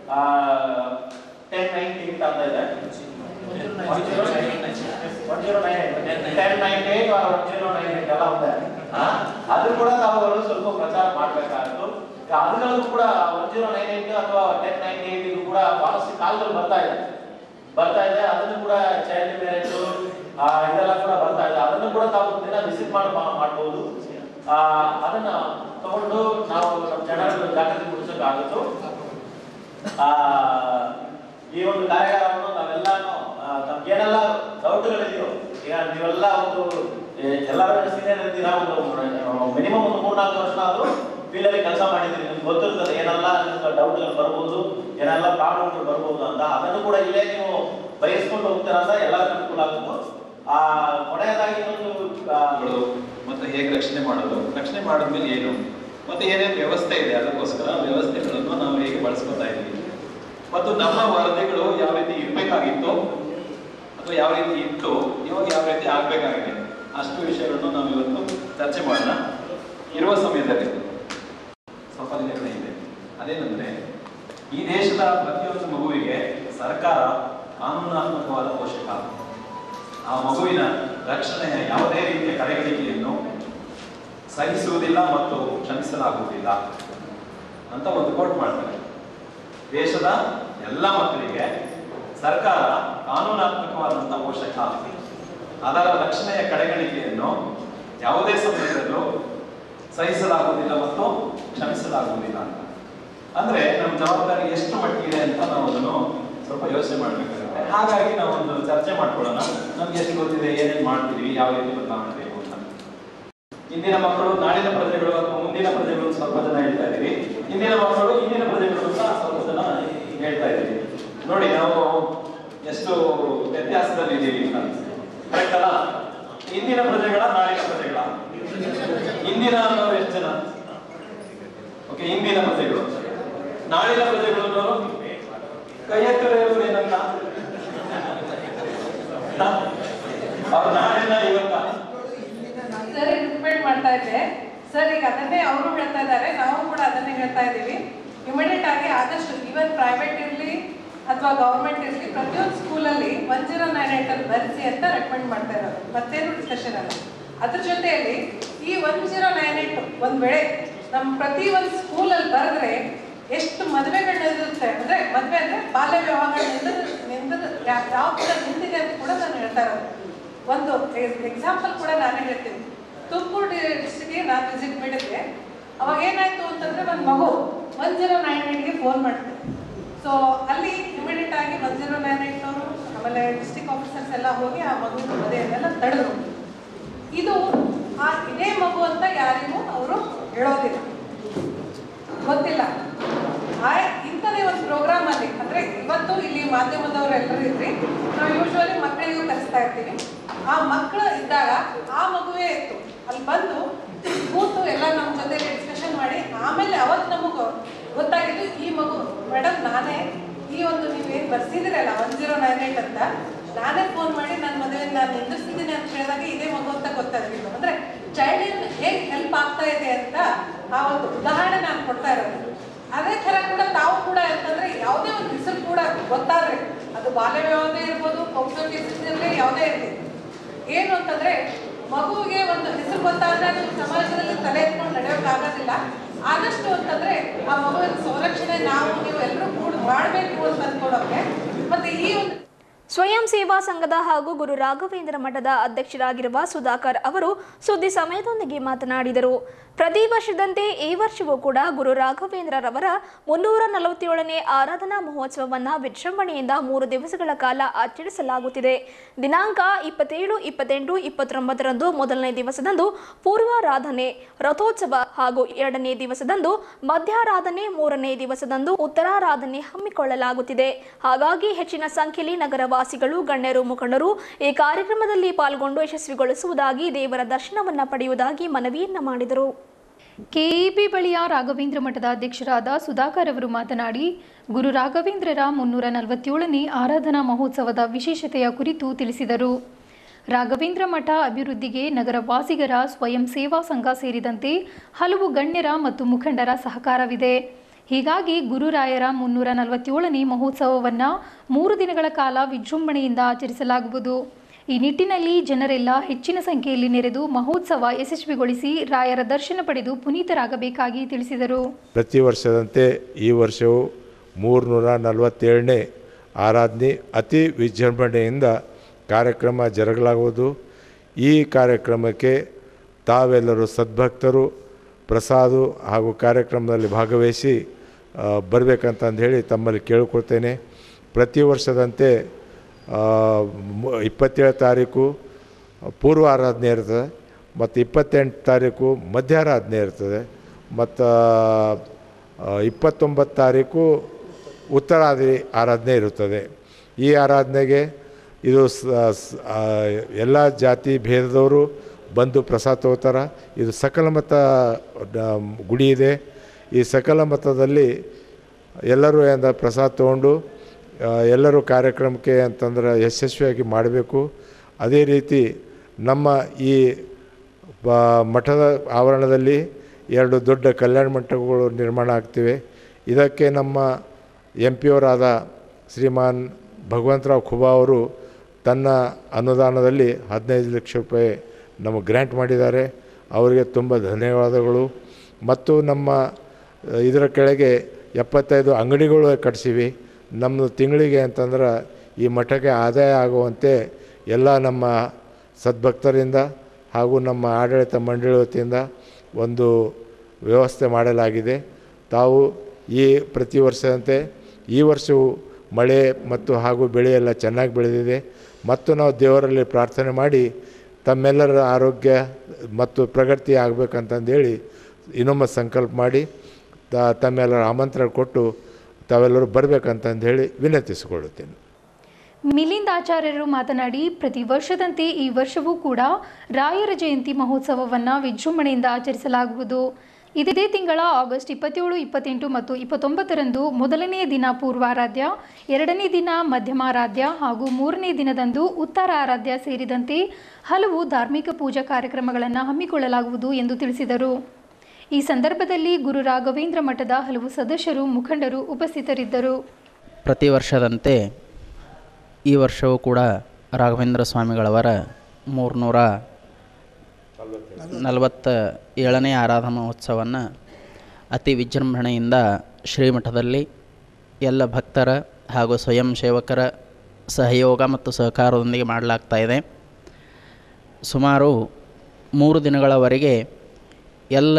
ಟೆನ್ ನೈನ್ ಏಟ್ ಅಂತ ಇದೆ one zero nine eight ten nine eight one zero nine eight ಎಲ್ಲ ಇದೆ ಆ, ಅದು ಕೂಡ ತಾವುಗಳು ಸ್ವಲ್ಪ ಪ್ರಚಾರ ಮಾಡಬೇಕಾಗಿತ್ತು ಅದುಗಳು ಕೂಡ ಒನ್ ಜೀರೋ ನೈನ್ ಏಟ್ ಅಥವಾ ಟೆನ್ ನೈನ್ ಏಟ್ ಇದು ಕೂಡ ಬಹಳಷ್ಟು ಕಾಲದಲ್ಲಿ ಬರ್ತಾ ಇದೆ ಬರ್ತಾ ಇದೆ ಅದನ್ನು ಕೂಡ ಚೈಲ್ಡ್ ಮ್ಯಾರೇಜ್ ಇದೆಲ್ಲ ಕೂಡ ಬರ್ತಾ ಇದೆ ಅದನ್ನು ಕೂಡ ತಾವು ದಿನ ವಿಸಿಟ್ ಮಾಡಿ ಮಾ- ಮಾಡ್ಬೋದು ಆ, ಅದನ್ನ ತಗೊಂಡು ನಾವು ನಮ್ಮ ಜನರ ಜಾಗೃತಿ ಮೂಡಿಸೋಕ್ಕಾಗುತ್ತೋ ಆ, ಈ ಒಂದು ಕಾರ್ಯಾಗಾರವನ್ನು ನಾವೆಲ್ಲಾನು ಆ, ತಮ್ಗೇನೆಲ್ಲ ಡೌಟ್ಗಳಿದೆಯೋ ಈಗ ನೀವೆಲ್ಲ ಒಂದು ಏ, ಎಲ್ಲರೂ ಸೀನಿಯರ್ ಇದ್ದೀರಾ ಒಂದು ಮಿನಿಮಮ್ ಒಂದು ಮೂರ್ನಾಲ್ಕು ವರ್ಷ ಆದ್ರೂ ಫೀಲ್ಡಲ್ಲಿ ಕೆಲಸ ಮಾಡಿದ್ರಿ ನಿಮ್ಗೆ ಗೊತ್ತಿರ್ತದೆ ಏನೆಲ್ಲ ನಿಮ್ಗೆ ಡೌಟ್ಗಳು ಬರ್ಬೋದು ಏನೆಲ್ಲ ಪ್ರಾಬ್ಲಮ್ಗಳು ಬರ್ಬೋದು ಅಂತ ಅದನ್ನು ಕೂಡ ಇಲ್ಲೇ ನೀವು ಬಯಸ್ಕೊಂಡು ಹೋಗ್ತೀರಾ ಅಂತ ಎಲ್ಲರಿಗೂ ಅನುಕೂಲ ಆಗುತ್ತೆ ಆ ಕೊನೆಯದಾಗಿ ಒಂದು ಆ, ಮಾಡೋದು ಮತ್ತೆ ಹೇಗೆ ರಕ್ಷಣೆ ಮಾಡೋದು ರಕ್ಷಣೆ ಮಾಡಿದ್ಮೇಲೆ ಏನು ಮತ್ತೆ ಏನೇನು ವ್ಯವಸ್ಥೆ ಇದೆ ಅದಕ್ಕೋಸ್ಕರ ವ್ಯವಸ್ಥೆಗಳನ್ನು ನಾವು ಹೇಗೆ ಬಳಸ್ಕೊತಾ ಇದ್ದೀವಿ ಮತ್ತು ನಮ್ಮ ವರದಿಗಳು ಯಾವ ರೀತಿ ಇರಬೇಕಾಗಿತ್ತು ಅಥವಾ ಯಾವ ರೀತಿ ಇತ್ತು ಇವಾಗ ಯಾವ ರೀತಿ ಆಗಬೇಕಾಗಿದೆ ಅಷ್ಟು ವಿಷಯಗಳನ್ನು ನಾವು ಇವತ್ತು ಚರ್ಚೆ ಮಾಡೋಣ ಇರುವ ಸಮಯದಲ್ಲಿ ಸ್ವಲ್ಪ ನಿರ್ಣಯ ಇದೆ ಅದೇನೆಂದ್ರೆ ಈ ದೇಶದ ಪ್ರತಿಯೊಂದು ಮಗುವಿಗೆ ಸರ್ಕಾರ ಕಾನೂನಾತ್ಮಕವಾದ ಪೋಷಕ ಆ ಮಗುವಿನ ರಕ್ಷಣೆಯ ಯಾವುದೇ ರೀತಿಯ ಕಡೆಗಣಿಕೆಯನ್ನು ಸಹಿಸುವುದಿಲ್ಲ ಮತ್ತು ಕ್ಷಮಿಸಲಾಗುವುದಿಲ್ಲ ಅಂತ ಒಂದು ಕೋಟ್ ಮಾಡ್ತಾರೆ ದೇಶದ ಎಲ್ಲ ಮಕ್ಕಳಿಗೆ ಸರ್ಕಾರ ಕಾನೂನಾತ್ಮಕವಾದಂತಹ ಪೋಷಕ ಅದರ ರಕ್ಷಣೆಯ ಕಡೆಗಣಿಕೆಯನ್ನು ಯಾವುದೇ ಸಮಯದಲ್ಲೂ ಸಹಿಸಲಾಗುವುದಿಲ್ಲ ಮತ್ತು ಕ್ಷಮಿಸಲಾಗುವುದಿಲ್ಲ ಅಂತ ಅಂದ್ರೆ ನಮ್ಮ ಜವಾಬ್ದಾರಿ ಎಷ್ಟು ಮಟ್ಟಿಗೆ ಅಂತ ನಾವು ಅದನ್ನು ಸ್ವಲ್ಪ ಯೋಚನೆ ಮಾಡಬೇಕಾಗುತ್ತೆ ಹಾಗಾಗಿ ನಾವು ಒಂದು ಚರ್ಚೆ ಮಾಡ್ಕೊಳ್ಳೋಣ ನಮ್ಗೆ ಎಷ್ಟು ಗೊತ್ತಿದೆ ಏನೇನು ಮಾಡ್ತೀವಿ ಯಾವ ರೀತಿ ಬದಲಾವಣೆ ಬೇಕು ಅಂತ ಇಂದಿನ ಮಕ್ಕಳು ನಾಳಿನ ಪ್ರಜೆಗಳು ಅಥವಾ ಮುಂದಿನ ಪ್ರಜೆಗಳು ಸ್ವಲ್ಪ ಜನ ಹೇಳ್ತಾ ಇದೀವಿ ಇಂದಿನ ಮಕ್ಕಳು ಇಂದಿನ ಪ್ರಜೆಗಳು ಅಂತ ಸ್ವಲ್ಪ ಜನ ಹೇಳ್ತಾ ಇದೀವಿ ನೋಡಿ ನಾವು ಎಷ್ಟು ವ್ಯತ್ಯಾಸದಲ್ಲಿ ಇದ್ದೀವಿ ಅಂತ ಕರೆಕ್ಟ್ ಅಲ್ಲ ಇಂದಿನ ಪ್ರಜೆಗಳ ನಾಳಿನ ಪ್ರಜೆಗಳ ಇಂದಿನ ಅನ್ನೋರು ಎಷ್ಟು ಜನ ಓಕೆ ಇಂದಿನ ಪ್ರಜೆಗಳು ನಾಳಿನ ಪ್ರಜೆಗಳು ಅನ್ನೋರು ಕೈ ಎತ್ತರೆಯವರು ಏನಂತ ಅವ್ರು ನಾಳಿನ ಇವತ್ತ ಸರ್ ರಿಕ್ವೆಸ್ಟ್ ಮಾಡ್ತಾ ಇದ್ದೆ ಸರ್ ಈಗ ಅದನ್ನೇ ಅವರು ಹೇಳ್ತಾ ಇದ್ದಾರೆ ನಾವು ಕೂಡ ಅದನ್ನೇ ಹೇಳ್ತಾ ಇದ್ದೀವಿ ಇಮಿಡಿಯೇಟ್ ಆಗಿ ಆದಷ್ಟು ಈವನ್ ಪ್ರೈವೇಟ್ ಇರಲಿ ಅಥವಾ ಗೌರ್ಮೆಂಟ್ ಇರಲಿ ಪ್ರತಿಯೊಂದು ಸ್ಕೂಲಲ್ಲಿ ಒನ್ ಜೀರೋ ನೈನ್ ಏಟ್ ಅಲ್ಲಿ ಬರೆಸಿ ಅಂತ ರೆಕಮೆಂಡ್ ಮಾಡ್ತಾ ಇರೋದು ಮತ್ತೇನು ಡಿಸ್ಕಷನ್ ಅಲ್ಲ ಅದ್ರ ಜೊತೆಯಲ್ಲಿ ಈ ಒನ್ ಜೀರೋ ನೈನ್ ಏಟ್ ಒಂದ್ ವೇಳೆ ನಮ್ಮ ಪ್ರತಿ ಒಂದು ಸ್ಕೂಲಲ್ಲಿ ಬರೆದ್ರೆ ಎಷ್ಟು ಮದುವೆಗಳು ನಡೆಯುತ್ತೆ ಅಂದ್ರೆ ಮದುವೆ ಅಂದ್ರೆ ಬಾಲ್ಯ ವಿವಾಹಗಳು ನಿಂದ ನಿಂದ ಯಾವ ಕೂಡ ನಿಂತಿದೆ ಅಂತ ಕೂಡ ನಾನು ಹೇಳ್ತಾ ಇರೋದು ಒಂದು ಎಕ್ಸಾಂಪಲ್ ಕೂಡ ನಾನೇ ಹೇಳ್ತೀನಿ ತುಮಕೂರು ಡಿಸ್ಟ್ರಿಕ್ಗೆ ನಾನು ವಿಸಿಟ್ ಮಾಡಿದ್ದೆ ಅವಾಗ ಏನಾಯ್ತು ಅಂತಂದ್ರೆ ಒಂದು ಮಗು ಒನ್ ಜೀರೋ ನೈನ್ ಏಟ್ಗೆ ಫೋನ್ ಮಾಡ್ತಾರೆ ಸೊ ಅಲ್ಲಿ ಇಮಿಡಿಯೇಟ್ ಆಗಿ ಒನ್ ಜೀರೋ ನೈನ್ ಏಟ್ನವರು ಆಮೇಲೆ ಡಿಸ್ಟ್ರಿಕ್ಟ್ ಆಫೀಸರ್ಸ್ ಎಲ್ಲ ಹೋಗಿ ಆ ಮಗುವಿನ ಮದುವೆಯನ್ನೆಲ್ಲ ತಡೆದ್ರು ಇದು ಆ ಇದೇ ಮಗು ಅಂತ ಯಾರಿಗೂ ಅವರು ಹೇಳೋದಿಲ್ಲ ಗೊತ್ತಿಲ್ಲ ಆ ಇಂಥದೇ ಒಂದು ಪ್ರೋಗ್ರಾಮ್ ಅಲ್ಲಿ ಅಂದ್ರೆ ಇವತ್ತು ಇಲ್ಲಿ ಮಾಧ್ಯಮದವರು ಎಲ್ಲರೂ ಇದ್ರಿ ನಾವು ಯೂಶ್ವಲಿ ಮಕ್ಕಳಿಗೂ ಕಲಿಸ್ತಾ ಇರ್ತೀವಿ ಆ ಮಕ್ಕಳು ಇದ್ದಾಗ ಆ ಮಗುವೇ ಇತ್ತು ಅಲ್ಲಿ ಬಂದು ಕೂತು ಎಲ್ಲ ನಮ್ಮ ಜೊತೆ ಡಿಸ್ಕಷನ್ ಮಾಡಿ ಆಮೇಲೆ ಅವತ್ತು ನಮಗೆ ಗೊತ್ತಾಗಿದ್ದು ಈ ಮಗು ಮೇಡಮ್ ನಾನೇ ಈ ಒಂದು ನೀವೇನು ಬರ್ಸಿದಿರಲ್ಲ ಒನ್ ಜೀರೋ ನೈನ್ ಏಟ್ ಅಂತ ನಾನೇ ಫೋನ್ ಮಾಡಿ ನನ್ನ ಮದುವೆ ನಾನು ನಿಂದಿರ್ಸಿದ್ದೀನಿ ಅಂತ ಹೇಳಿದಾಗ ಇದೇ ಮಗು ಅಂತ ಗೊತ್ತಾಗಿಲ್ಲ ಅಂದ್ರೆ ಚೈಲ್ಡ್ ಹೇಗೆ ಹೆಲ್ಪ್ ಆಗ್ತಾ ಇದೆ ಅಂತ ಆ ಒಂದು ಉದಾಹರಣೆ ನಾನು ಕೊಡ್ತಾ ಇರೋದು ಅದೇ ತರ ಕೂಡ ತಾವು ಕೂಡ ಅಂತಂದ್ರೆ ಯಾವುದೇ ಒಂದು ಹೆಸರು ಕೂಡ ಗೊತ್ತಾದ್ರೆ ಅದು ಬಾಲ್ಯ ವಿವಾಹ ಇರ್ಬೋದು ಪೋಕ್ಸೋ ಕೇಸಸ್ ಇರಲಿ ಯಾವುದೇ ಇರಲಿ ಏನು ಅಂತಂದ್ರೆ ಮಗುವಿಗೆ ಒಂದು ಹೆಸರು ಗೊತ್ತಾದ್ರೆ ನೀವು ಸಮಾಜದಲ್ಲಿ ತಲೆ ಎತ್ಕೊಂಡು ನಡೆಯೋಕ್ಕಾಗೋದಿಲ್ಲ ಆದಷ್ಟು ಅಂತಂದ್ರೆ ಆ ಮಗುವಿನ ಸಂರಕ್ಷಣೆ ನಾವು ನೀವು ಎಲ್ಲರೂ ಕೂಡ ಮಾಡಬೇಕು ಅಂತ ಅನ್ಕೊಳೋಕೆ ಮತ್ತೆ ಈ ಒಂದು ಸ್ವಯಂ ಸೇವಾ ಸಂಘದ ಹಾಗೂ ಗುರು ರಾಘವೇಂದ್ರ ಮಠದ ಅಧ್ಯಕ್ಷರಾಗಿರುವ ಸುಧಾಕರ್ ಅವರು ಸುದ್ದಿ ಸಮಯದೊಂದಿಗೆ ಮಾತನಾಡಿದರು ಪ್ರತಿ ವರ್ಷದಂತೆ ಈ ವರ್ಷವೂ ಕೂಡ ಗುರು ರಾಘವೇಂದ್ರರವರ ಮುನ್ನೂರ ನಲವತ್ತೇಳನೇ ಆರಾಧನಾ ಮಹೋತ್ಸವವನ್ನು ವಿಜೃಂಭಣೆಯಿಂದ ಮೂರು ದಿವಸಗಳ ಕಾಲ ಆಚರಿಸಲಾಗುತ್ತಿದೆ ದಿನಾಂಕ ಇಪ್ಪತ್ತೇಳು ಇಪ್ಪತ್ತೆಂಟು ಇಪ್ಪತ್ತೊಂಬತ್ತರಂದು ಮೊದಲನೇ ದಿವಸದಂದು ಪೂರ್ವಾರಾಧನೆ ರಥೋತ್ಸವ ಹಾಗೂ ಎರಡನೇ ದಿವಸದಂದು ಮಧ್ಯಾರಾಧನೆ ಮೂರನೇ ದಿವಸದಂದು ಉತ್ತರಾರಾಧನೆ ಹಮ್ಮಿಕೊಳ್ಳಲಾಗುತ್ತಿದೆ ಹಾಗಾಗಿ ಹೆಚ್ಚಿನ ಸಂಖ್ಯೆಯಲ್ಲಿ ನಗರವಾಸಿಗಳು ಗಣ್ಯರು ಮುಖಂಡರು ಈ ಕಾರ್ಯಕ್ರಮದಲ್ಲಿ ಪಾಲ್ಗೊಂಡು ಯಶಸ್ವಿಗೊಳಿಸುವುದಾಗಿ ದೇವರ ದರ್ಶನವನ್ನ ಪಡೆಯುವುದಾಗಿ ಮನವಿಯನ್ನ ಮಾಡಿದರು ಕೆಇಬಿ ಬಳಿಯ ರಾಘವೇಂದ್ರ ಮಠದ ಅಧ್ಯಕ್ಷರಾದ ಸುಧಾಕರ್ ಅವರು ಮಾತನಾಡಿ ಗುರು ರಾಘವೇಂದ್ರರ ಮುನ್ನೂರ ನಲವತ್ತೇಳನೇ ಆರಾಧನಾ ಮಹೋತ್ಸವದ ವಿಶೇಷತೆಯ ಕುರಿತು ತಿಳಿಸಿದರು ರಾಘವೇಂದ್ರ ಮಠ ಅಭಿವೃದ್ಧಿಗೆ ನಗರವಾಸಿಗರ ಸ್ವಯಂ ಸೇವಾ ಸಂಘ ಸೇರಿದಂತೆ ಹಲವು ಗಣ್ಯರ ಮತ್ತು ಮುಖಂಡರ ಸಹಕಾರವಿದೆ ಹೀಗಾಗಿ ಗುರುರಾಯರ ಮುನ್ನೂರ ನಲವತ್ತೇಳನೇ ಮಹೋತ್ಸವವನ್ನು ಮೂರು ದಿನಗಳ ಕಾಲ ವಿಜೃಂಭಣೆಯಿಂದ ಆಚರಿಸಲಾಗುವುದು ಈ ನಿಟ್ಟಿನಲ್ಲಿ ಜನರೆಲ್ಲ ಹೆಚ್ಚಿನ ಸಂಖ್ಯೆಯಲ್ಲಿ ನೆರೆದು ಮಹೋತ್ಸವ ಯಶಸ್ವಿಗೊಳಿಸಿ ರಾಯರ ದರ್ಶನ ಪಡೆದು ಪುನೀತರಾಗಬೇಕಾಗಿ ತಿಳಿಸಿದರು ಪ್ರತಿ ವರ್ಷದಂತೆ ಈ ವರ್ಷವೂ ಮೂರುನೂರ ನಲವತ್ತೇಳನೇ ಆರಾಧನೆ ಅತಿ ವಿಜೃಂಭಣೆಯಿಂದ ಕಾರ್ಯಕ್ರಮ ಜರುಗಲಾಗುವುದು ಈ ಕಾರ್ಯಕ್ರಮಕ್ಕೆ ತಾವೆಲ್ಲರೂ ಸದ್ಭಕ್ತರು ಪ್ರಸಾದ ಹಾಗೂ ಕಾರ್ಯಕ್ರಮದಲ್ಲಿ ಭಾಗವಹಿಸಿ ಆ, ಬರ್ಬೇಕಂತಂದು ಹೇಳಿ ತಮ್ಮಲ್ಲಿ ಕೇಳಿಕೊಳ್ತೇನೆ ಪ್ರತಿ ವರ್ಷದಂತೆ ಆ, ಮ- ಇಪ್ಪತ್ತೇಳು ತಾರೀಕು ಪೂರ್ವ ಆರಾಧನೆ ಇರ್ತದೆ ಮತ್ತು ಇಪ್ಪತ್ತೆಂಟು ತಾರೀಕು ಮಧ್ಯಾರಾಧನೆ ಇರ್ತದೆ ಮತ್ತು ಇಪ್ಪತ್ತೊಂಬತ್ತು ತಾರೀಕು ಉತ್ತರಾದಿ ಆರಾಧನೆ ಇರುತ್ತದೆ ಈ ಆರಾಧನೆಗೆ ಇದು ಎಲ್ಲ ಜಾತಿ ಭೇದದವರು ಬಂದು ಪ್ರಸಾದ ತಗೋತಾರೆ ಇದು ಸಕಲ ಮತ ಡ- ಗುಡಿ ಇದೆ ಈ ಸಕಲ ಮತದಲ್ಲಿ ಎಲ್ಲರೂ ಎಂದ ಪ್ರಸಾದ ತೊಗೊಂಡು ಆ, ಎಲ್ಲರೂ ಕಾರ್ಯಕ್ರಮಕ್ಕೆ ಅಂತಂದ್ರೆ ಯಶಸ್ವಿಯಾಗಿ ಮಾಡಬೇಕು ಅದೇ ರೀತಿ ನಮ್ಮ ಈ ಬ- ಮಠದ ಆವರಣದಲ್ಲಿ ಎರಡು ದೊಡ್ಡ ಕಲ್ಯಾಣ ಮಂಟಪಗಳು ನಿರ್ಮಾಣ ಆಗ್ತಿವೆ ಇದಕ್ಕೆ ನಮ್ಮ ಎಂ ಪಿಯವರಾದ ಶ್ರೀಮಾನ್ ಭಗವಂತರಾವ್ ಖುಬಾ ಅವರು ತನ್ನ ಅನುದಾನದಲ್ಲಿ ಹದಿನೈದು ಲಕ್ಷ ರೂಪಾಯಿ ನಮಗೆ ಗ್ರ್ಯಾಂಟ್ ಮಾಡಿದ್ದಾರೆ ಅವರಿಗೆ ತುಂಬ ಧನ್ಯವಾದಗಳು ಮತ್ತು ನಮ್ಮ ಆ, ಇದರ ಕೆಳಗೆ ಎಪ್ಪತ್ತೈದು ಅಂಗಡಿಗಳು ಕಟ್ಸಿವಿ ನಮ್ಮದು ತಿಂಗಳಿಗೆ ಅಂತಂದ್ರೆ ಈ ಮಠಕ್ಕೆ ಆದಾಯ ಆಗುವಂತೆ ಎಲ್ಲ ನಮ್ಮ ಸದ್ಭಕ್ತರಿಂದ ಹಾಗೂ ನಮ್ಮ ಆಡಳಿತ ಮಂಡಳಿ ವತಿಯಿಂದ ಒಂದು ವ್ಯವಸ್ಥೆ ಮಾಡಲಾಗಿದೆ ತಾವು ಈ ಪ್ರತಿ ವರ್ಷದಂತೆ ಈ ವರ್ಷವೂ ಮಳೆ ಮತ್ತು ಹಾಗೂ ಬೆಳೆ ಎಲ್ಲ ಚೆನ್ನಾಗಿ ಬೆಳೆದಿದೆ ಮತ್ತು ನಾವು ದೇವರಲ್ಲಿ ಪ್ರಾರ್ಥನೆ ಮಾಡಿ ತಮ್ಮೆಲ್ಲರ ಆರೋಗ್ಯ ಮತ್ತು ಪ್ರಗತಿ ಆಗಬೇಕಂತಂದೇಳಿ ಇನ್ನೊಮ್ಮೆ ಸಂಕಲ್ಪ ಮಾಡಿ ತ- ತಮ್ಮೆಲ್ಲರ ಆಮಂತ್ರಣ ಕೊಟ್ಟು ತಾವೆಲ್ಲರೂ ಬರಬೇಕಂತಂದು ಹೇಳಿ ವಿನಂತಿಸಿಕೊಳ್ಳುತ್ತೇನೆ ಮಿಲಿಂದ್ ಆಚಾರ್ಯರು ಮಾತನಾಡಿ ಪ್ರತಿ ವರ್ಷದಂತೆ ಈ ವರ್ಷವೂ ಕೂಡ ರಾಯರ ಜಯಂತಿ ಮಹೋತ್ಸವವನ್ನು ವಿಜೃಂಭಣೆಯಿಂದ ಆಚರಿಸಲಾಗುವುದು ಇದೇ ತಿಂಗಳ ಆಗಸ್ಟ್ ಇಪ್ಪತ್ತೇಳು ಇಪ್ಪತ್ತೆಂಟು ಮತ್ತು ಇಪ್ಪತ್ತೊಂಬತ್ತರಂದು ಮೊದಲನೇ ದಿನ ಪೂರ್ವಾರಾಧ್ಯ ಎರಡನೇ ದಿನ ಮಧ್ಯಮಾರಾಧ್ಯ ಹಾಗೂ ಮೂರನೇ ದಿನದಂದು ಉತ್ತರ ಆರಾಧ್ಯ ಸೇರಿದಂತೆ ಹಲವು ಧಾರ್ಮಿಕ ಪೂಜಾ ಕಾರ್ಯಕ್ರಮಗಳನ್ನು ಹಮ್ಮಿಕೊಳ್ಳಲಾಗುವುದು ಎಂದು ತಿಳಿಸಿದರು ಈ ಸಂದರ್ಭದಲ್ಲಿ ಗುರು ರಾಘವೇಂದ್ರ ಮಠದ ಹಲವು ಸದಸ್ಯರು ಮುಖಂಡರು ಉಪಸ್ಥಿತರಿದ್ದರು ಪ್ರತಿ ವರ್ಷದಂತೆ ಈ ವರ್ಷವೂ ಕೂಡ ರಾಘವೇಂದ್ರ ಸ್ವಾಮಿಗಳವರ ಮೂರುನೂರ ನಲವತ್ತ ಏಳನೇ ಆರಾಧನಾ ಮಹೋತ್ಸವವನ್ನು ಅತಿ ವಿಜೃಂಭಣೆಯಿಂದ ಶ್ರೀಮಠದಲ್ಲಿ ಎಲ್ಲ ಭಕ್ತರ ಹಾಗೂ ಸ್ವಯಂ ಸೇವಕರ ಸಹಯೋಗ ಮತ್ತು ಸಹಕಾರದೊಂದಿಗೆ ಮಾಡಲಾಗ್ತಾ ಇದೆ ಸುಮಾರು ಮೂರು ದಿನಗಳವರೆಗೆ ಎಲ್ಲ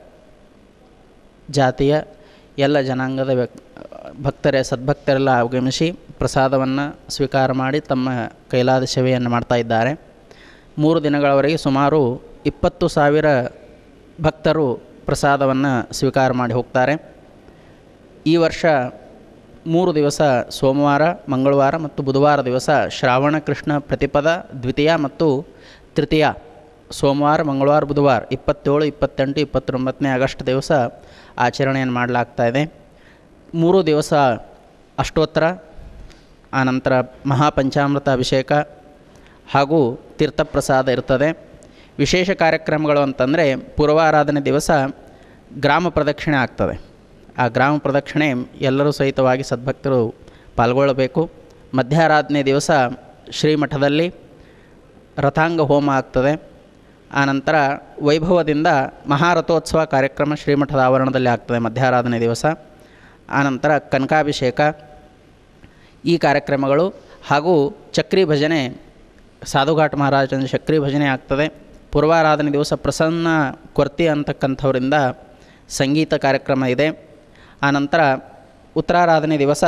ಜಾತಿಯ ಎಲ್ಲ ಜನಾಂಗದ ವ್ಯಕ್ ಭಕ್ತರೇ ಸದ್ಭಕ್ತರೆಲ್ಲ ಆಗಮಿಸಿ ಪ್ರಸಾದವನ್ನು ಸ್ವೀಕಾರ ಮಾಡಿ ತಮ್ಮ ಕೈಲಾದ ಸೇವೆಯನ್ನು ಮಾಡ್ತಾ ಇದ್ದಾರೆ ಮೂರು ದಿನಗಳವರೆಗೆ ಸುಮಾರು ಇಪ್ಪತ್ತು ಸಾವಿರ ಭಕ್ತರು ಪ್ರಸಾದವನ್ನು ಸ್ವೀಕಾರ ಮಾಡಿ ಹೋಗ್ತಾರೆ ಈ ವರ್ಷ ಮೂರು ದಿವಸ ಸೋಮವಾರ ಮಂಗಳವಾರ ಮತ್ತು ಬುಧವಾರ ದಿವಸ ಶ್ರಾವಣ ಕೃಷ್ಣ ಪ್ರತಿಪದ ದ್ವಿತೀಯ ಮತ್ತು ತೃತೀಯ ಸೋಮವಾರ ಮಂಗಳವಾರ ಬುಧವಾರ ಇಪ್ಪತ್ತೇಳು ಇಪ್ಪತ್ತೆಂಟು ಇಪ್ಪತ್ತೊಂಬತ್ತನೇ ಆಗಸ್ಟ್ ದಿವಸ ಆಚರಣೆಯನ್ನು ಮಾಡಲಾಗ್ತಾ ಇದೆ ಮೂರು ದಿವಸ ಅಷ್ಟೋತ್ತರ ಆನಂತರ ಮಹಾಪಂಚಾಮೃತ ಅಭಿಷೇಕ ಹಾಗೂ ತೀರ್ಥಪ್ರಸಾದ ಇರ್ತದೆ ವಿಶೇಷ ಕಾರ್ಯಕ್ರಮಗಳು ಅಂತಂದರೆ ಪೂರ್ವಾರಾಧನೆ ದಿವಸ ಗ್ರಾಮ ಪ್ರದಕ್ಷಿಣೆ ಆಗ್ತದೆ ಆ ಗ್ರಾಮ ಪ್ರದಕ್ಷಿಣೆ ಎಲ್ಲರೂ ಸಹಿತವಾಗಿ ಸದ್ಭಕ್ತರು ಪಾಲ್ಗೊಳ್ಳಬೇಕು ಮಧ್ಯಾರಾಧನೆ ದಿವಸ ಶ್ರೀಮಠದಲ್ಲಿ ರಥಾಂಗ ಹೋಮ ಆಗ್ತದೆ ಆನಂತರ ವೈಭವದಿಂದ ಮಹಾರಥೋತ್ಸವ ಕಾರ್ಯಕ್ರಮ ಶ್ರೀಮಠದ ಆವರಣದಲ್ಲಿ ಆಗ್ತದೆ ಮಧ್ಯಾರಾಧನೆ ದಿವಸ ಆನಂತರ ಕನಕಾಭಿಷೇಕ ಈ ಕಾರ್ಯಕ್ರಮಗಳು ಹಾಗೂ ಚಕ್ರಿ ಭಜನೆ ಸಾಧುಘಾಟ್ ಮಹಾರಾಜನ ಚಕ್ರಿ ಭಜನೆ ಆಗ್ತದೆ ಪೂರ್ವಾರಾಧನೆ ದಿವಸ ಪ್ರಸನ್ನ ಕೊರ್ತಿ ಅಂತಕ್ಕಂಥವರಿಂದ ಸಂಗೀತ ಕಾರ್ಯಕ್ರಮ ಇದೆ ಆನಂತರ ಉತ್ತರಾರಾಧನೆ ದಿವಸ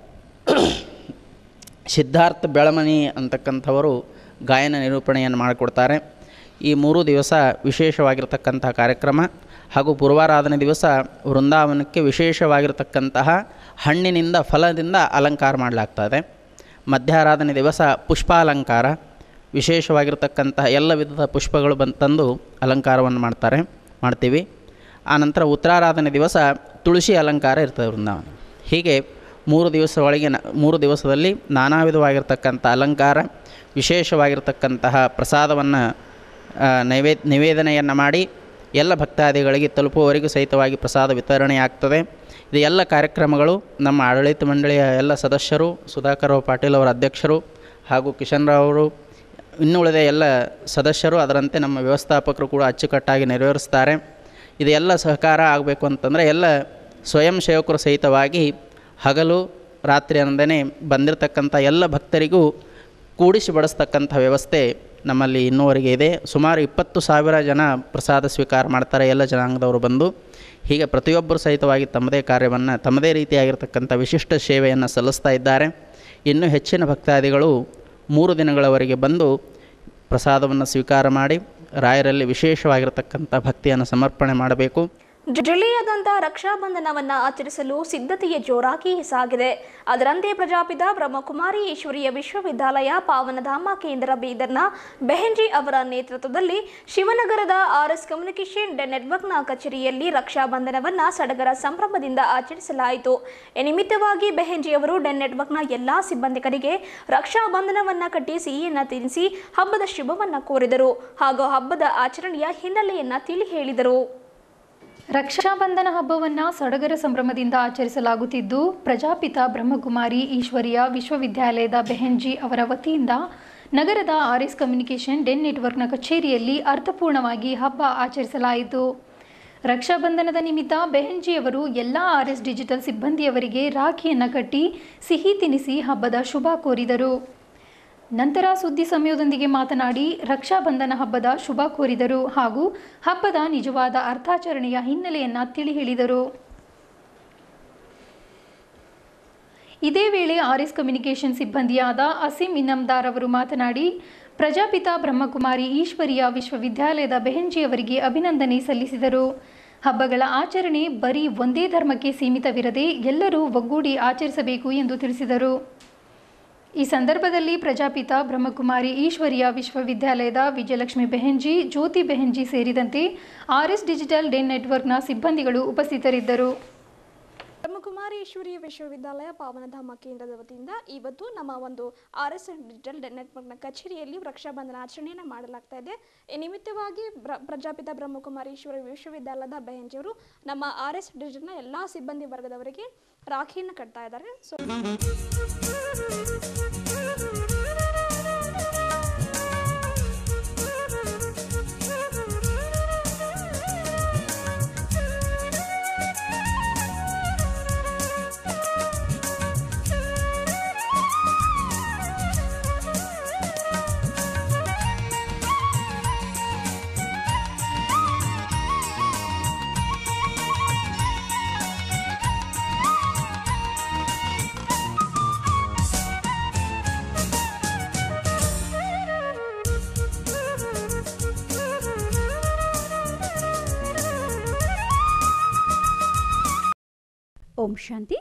ಸಿದ್ಧಾರ್ಥ ಬೆಳಮನಿ ಅಂತಕ್ಕಂಥವರು ಗಾಯನ ನಿರೂಪಣೆಯನ್ನು ಮಾಡಿಕೊಡ್ತಾರೆ ಈ ಮೂರು ದಿವಸ ವಿಶೇಷವಾಗಿರ್ತಕ್ಕಂಥ ಕಾರ್ಯಕ್ರಮ ಹಾಗೂ ಪೂರ್ವಾರಾಧನೆ ದಿವಸ ವೃಂದಾವನಕ್ಕೆ ವಿಶೇಷವಾಗಿರತಕ್ಕಂತಹ ಹಣ್ಣಿನಿಂದ ಫಲದಿಂದ ಅಲಂಕಾರ ಮಾಡಲಾಗ್ತದೆ ಮಧ್ಯಾರಾಧನೆ ದಿವಸ ಪುಷ್ಪಾಲಂಕಾರ ವಿಶೇಷವಾಗಿರ್ತಕ್ಕಂತಹ ಎಲ್ಲ ವಿಧದ ಪುಷ್ಪಗಳು ಬಂದು ತಂದು ಅಲಂಕಾರವನ್ನು ಮಾಡ್ತಾರೆ ಮಾಡ್ತೀವಿ ಆನಂತರ ಉತ್ತರಾರಾಧನೆ ದಿವಸ ತುಳಸಿ ಅಲಂಕಾರ ಇರ್ತದೆ ವೃಂದಾವನ ಹೀಗೆ ಮೂರು ದಿವಸ ಒಳಗೆ ನ- ಮೂರು ದಿವಸದಲ್ಲಿ ನಾನಾ ವಿಧವಾಗಿರ್ತಕ್ಕಂಥ ಅಲಂಕಾರ ವಿಶೇಷವಾಗಿರ್ತಕ್ಕಂತಹ ಪ್ರಸಾದವನ್ನು ನೈವೇ ನಿವೇದನೆಯನ್ನು ಮಾಡಿ ಎಲ್ಲ ಭಕ್ತಾದಿಗಳಿಗೆ ತಲುಪುವವರೆಗೂ ಸಹಿತವಾಗಿ ಪ್ರಸಾದ ವಿತರಣೆ ಆಗ್ತದೆ ಇದು ಎಲ್ಲ ಕಾರ್ಯಕ್ರಮಗಳು ನಮ್ಮ ಆಡಳಿತ ಮಂಡಳಿಯ ಎಲ್ಲ ಸದಸ್ಯರು ಸುಧಾಕರ್ ರಾವ್ ಪಾಟೀಲ್ ಅವರ ಅಧ್ಯಕ್ಷರು ಹಾಗೂ ಕಿಶನ್ ರಾವ್ ಅವರು ಇನ್ನು ಉಳಿದ ಎಲ್ಲ ಸದಸ್ಯರು ಅದರಂತೆ ನಮ್ಮ ವ್ಯವಸ್ಥಾಪಕರು ಕೂಡ ಅಚ್ಚುಕಟ್ಟಾಗಿ ನೆರವೇರಿಸ್ತಾರೆ ಇದೆಲ್ಲ ಸಹಕಾರ ಆಗಬೇಕು ಅಂತಂದರೆ ಎಲ್ಲ ಸ್ವಯಂ ಸೇವಕರು ಸಹಿತವಾಗಿ ಹಗಲು ರಾತ್ರಿ ಅನ್ನದೇ ಬಂದಿರತಕ್ಕಂಥ ಎಲ್ಲ ಭಕ್ತರಿಗೂ ಕೂಡಿಸಿ ಬಡಿಸ್ತಕ್ಕಂಥ ವ್ಯವಸ್ಥೆ ನಮ್ಮಲ್ಲಿ ಇನ್ನೂವರೆಗೆ ಇದೆ ಸುಮಾರು ಇಪ್ಪತ್ತು ಸಾವಿರ ಜನ ಪ್ರಸಾದ ಸ್ವೀಕಾರ ಮಾಡ್ತಾರೆ ಎಲ್ಲ ಜನಾಂಗದವರು ಬಂದು ಹೀಗೆ ಪ್ರತಿಯೊಬ್ಬರು ಸಹಿತವಾಗಿ ತಮ್ಮದೇ ಕಾರ್ಯವನ್ನು ತಮ್ಮದೇ ರೀತಿಯಾಗಿರ್ತಕ್ಕಂಥ ವಿಶಿಷ್ಟ ಸೇವೆಯನ್ನು ಸಲ್ಲಿಸ್ತಾ ಇದ್ದಾರೆ ಇನ್ನೂ ಹೆಚ್ಚಿನ ಭಕ್ತಾದಿಗಳು ಮೂರು ದಿನಗಳವರೆಗೆ ಬಂದು ಪ್ರಸಾದವನ್ನು ಸ್ವೀಕಾರ ಮಾಡಿ ರಾಯರಲ್ಲಿ ವಿಶೇಷವಾಗಿರತಕ್ಕಂಥ ಭಕ್ತಿಯನ್ನು ಸಮರ್ಪಣೆ ಮಾಡಬೇಕು ಜಿಲ್ಲೆಯಾದ್ಯಂತ ರಕ್ಷಾಬಂಧನವನ್ನ ಆಚರಿಸಲು ಸಿದ್ಧತೆಯ ಜೋರಾಗಿ ಸಾಗಿದೆ ಅದರಂತೆ ಪ್ರಜಾಪಿತ ಬ್ರಹ್ಮಕುಮಾರಿ ಈಶ್ವರಿಯ ವಿಶ್ವವಿದ್ಯಾಲಯ ಪಾವನಧಾಮ ಕೇಂದ್ರ ಬೀದರ್ನ ಬೆಹೆಂಜಿ ಅವರ ನೇತೃತ್ವದಲ್ಲಿ ಶಿವನಗರದ ಆರ್ಎಸ್ ಕಮ್ಯುನಿಕೇಷನ್ ನೆಟ್ವರ್ಕ್ನ ಕಚೇರಿಯಲ್ಲಿ ರಕ್ಷಾಬಂಧನವನ್ನ ಸಡಗರ ಸಂಭ್ರಮದಿಂದ ಆಚರಿಸಲಾಯಿತು ಈ ನಿಮಿತ್ತವಾಗಿ ಬೆಹೆಂಜಿ ಅವರು ಡೆನ್ ನೆಟ್ವರ್ಕ್ನ ಎಲ್ಲಾ ಸಿಬ್ಬಂದಿಗರಿಗೆ ರಕ್ಷಾಬಂಧನವನ್ನ ಕಟ್ಟಿ ಸಿಹಿಯನ್ನ ತಿನ್ನಿಸಿ ಹಬ್ಬದ ಶುಭವನ್ನ ಕೋರಿದರು ಹಾಗೂ ಹಬ್ಬದ ಆಚರಣೆಯ ಹಿನ್ನೆಲೆಯನ್ನ ತಿಳಿ ಹೇಳಿದರು ರಕ್ಷಾಬಂಧನ ಹಬ್ಬವನ್ನು ಸಡಗರ ಸಂಭ್ರಮದಿಂದ ಆಚರಿಸಲಾಗುತ್ತಿದ್ದು ಪ್ರಜಾಪಿತ ಬ್ರಹ್ಮಕುಮಾರಿ ಈಶ್ವರಿಯ ವಿಶ್ವವಿದ್ಯಾಲಯದ ಬೆಹೆಂಜಿ ಅವರ ವತಿಯಿಂದ ನಗರದ ಆರ್ಎಸ್ ಕಮ್ಯುನಿಕೇಷನ್ ಡೆನ್ ನೆಟ್ವರ್ಕ್ನ ಕಚೇರಿಯಲ್ಲಿ ಅರ್ಥಪೂರ್ಣವಾಗಿ ಹಬ್ಬ ಆಚರಿಸಲಾಯಿತು ರಕ್ಷಾಬಂಧನದ ನಿಮಿತ್ತ ಬೆಹೆಂಜಿಯವರು ಎಲ್ಲ ಆರ್ಎಸ್ ಡಿಜಿಟಲ್ ಸಿಬ್ಬಂದಿಯವರಿಗೆ ರಾಖಿಯನ್ನು ಕಟ್ಟಿ ಸಿಹಿ ತಿನಿಸಿ ಹಬ್ಬದ ಶುಭ ಕೋರಿದರು ನಂತರ ಸುದ್ದಿ ಸಮಯದೊಂದಿಗೆ ಮಾತನಾಡಿ ರಕ್ಷಾಬಂಧನ ಹಬ್ಬದ ಶುಭ ಕೋರಿದರು ಹಾಗೂ ಹಬ್ಬದ ನಿಜವಾದ ಅರ್ಥಾಚರಣೆಯ ಹಿನ್ನೆಲೆಯನ್ನು ತಿಳಿ ಹೇಳಿದರು ಇದೇ ವೇಳೆ ಆರ್ಎಸ್ ಕಮ್ಯುನಿಕೇಷನ್ ಸಿಬ್ಬಂದಿಯಾದ ಅಸೀಂ ಇನಮ್ದಾರ್ ಅವರು ಮಾತನಾಡಿ ಪ್ರಜಾಪಿತ ಬ್ರಹ್ಮಕುಮಾರಿ ಈಶ್ವರಿಯ ವಿಶ್ವವಿದ್ಯಾಲಯದ ಬೆಹೆಂಜಿಯವರಿಗೆ ಅಭಿನಂದನೆ ಸಲ್ಲಿಸಿದರು ಹಬ್ಬಗಳ ಆಚರಣೆ ಬರೀ ಒಂದೇ ಧರ್ಮಕ್ಕೆ ಸೀಮಿತವಿರದೆ ಎಲ್ಲರೂ ಒಗ್ಗೂಡಿ ಆಚರಿಸಬೇಕು ಎಂದು ತಿಳಿಸಿದರು ಈ ಸಂದರ್ಭದಲ್ಲಿ ಪ್ರಜಾಪಿತ ಬ್ರಹ್ಮಕುಮಾರಿ ಈಶ್ವರಿಯ ವಿಶ್ವವಿದ್ಯಾಲಯದ ವಿಜಯಲಕ್ಷ್ಮಿ ಬೆಹೆಂಜಿ ಜ್ಯೋತಿ ಬೆಹೆಂಜಿ ಸೇರಿದಂತೆ ಆರ್ಎಸ್ ಡಿಜಿಟಲ್ ಡೆನ್ ನೆಟ್ವರ್ಕ್ನ ಸಿಬ್ಬಂದಿಗಳು ಉಪಸ್ಥಿತರಿದ್ದರು ಬ್ರಹ್ಮಕುಮಾರಿ ಈಶ್ವರಿ ವಿಶ್ವವಿದ್ಯಾಲಯ ಪಾವನಧಾಮ ಕೇಂದ್ರದ ವತಿಯಿಂದ ಇವತ್ತು ನಮ್ಮ ಒಂದು ಆರ್ ಎಸ್ ಡಿಜಿಟಲ್ ನೆಟ್ವರ್ಕ್ನ ಕಚೇರಿಯಲ್ಲಿ ರಕ್ಷಾಬಂಧನ ಆಚರಣೆಯನ್ನು ಮಾಡಲಾಗ್ತಾ ಇದೆ ಈ ನಿಮಿತ್ತವಾಗಿ ಬ್ರ ಪ್ರಜಾಪಿತ ಬ್ರಹ್ಮಕುಮಾರಿ ಈಶ್ವರಿ ವಿಶ್ವವಿದ್ಯಾಲಯದ ಬೆಹೆಂಜಿಯವರು ನಮ್ಮ ಆರ್ ಎಸ್ ಡಿಜಿಟಲ್ನ ಎಲ್ಲ ಸಿಬ್ಬಂದಿ ವರ್ಗದವರಿಗೆ ರಾಖಿಯನ್ನು ಕಟ್ತಾ ಇದ್ದಾರೆ ಸೊ ಓಂ ಶಾಂತಿ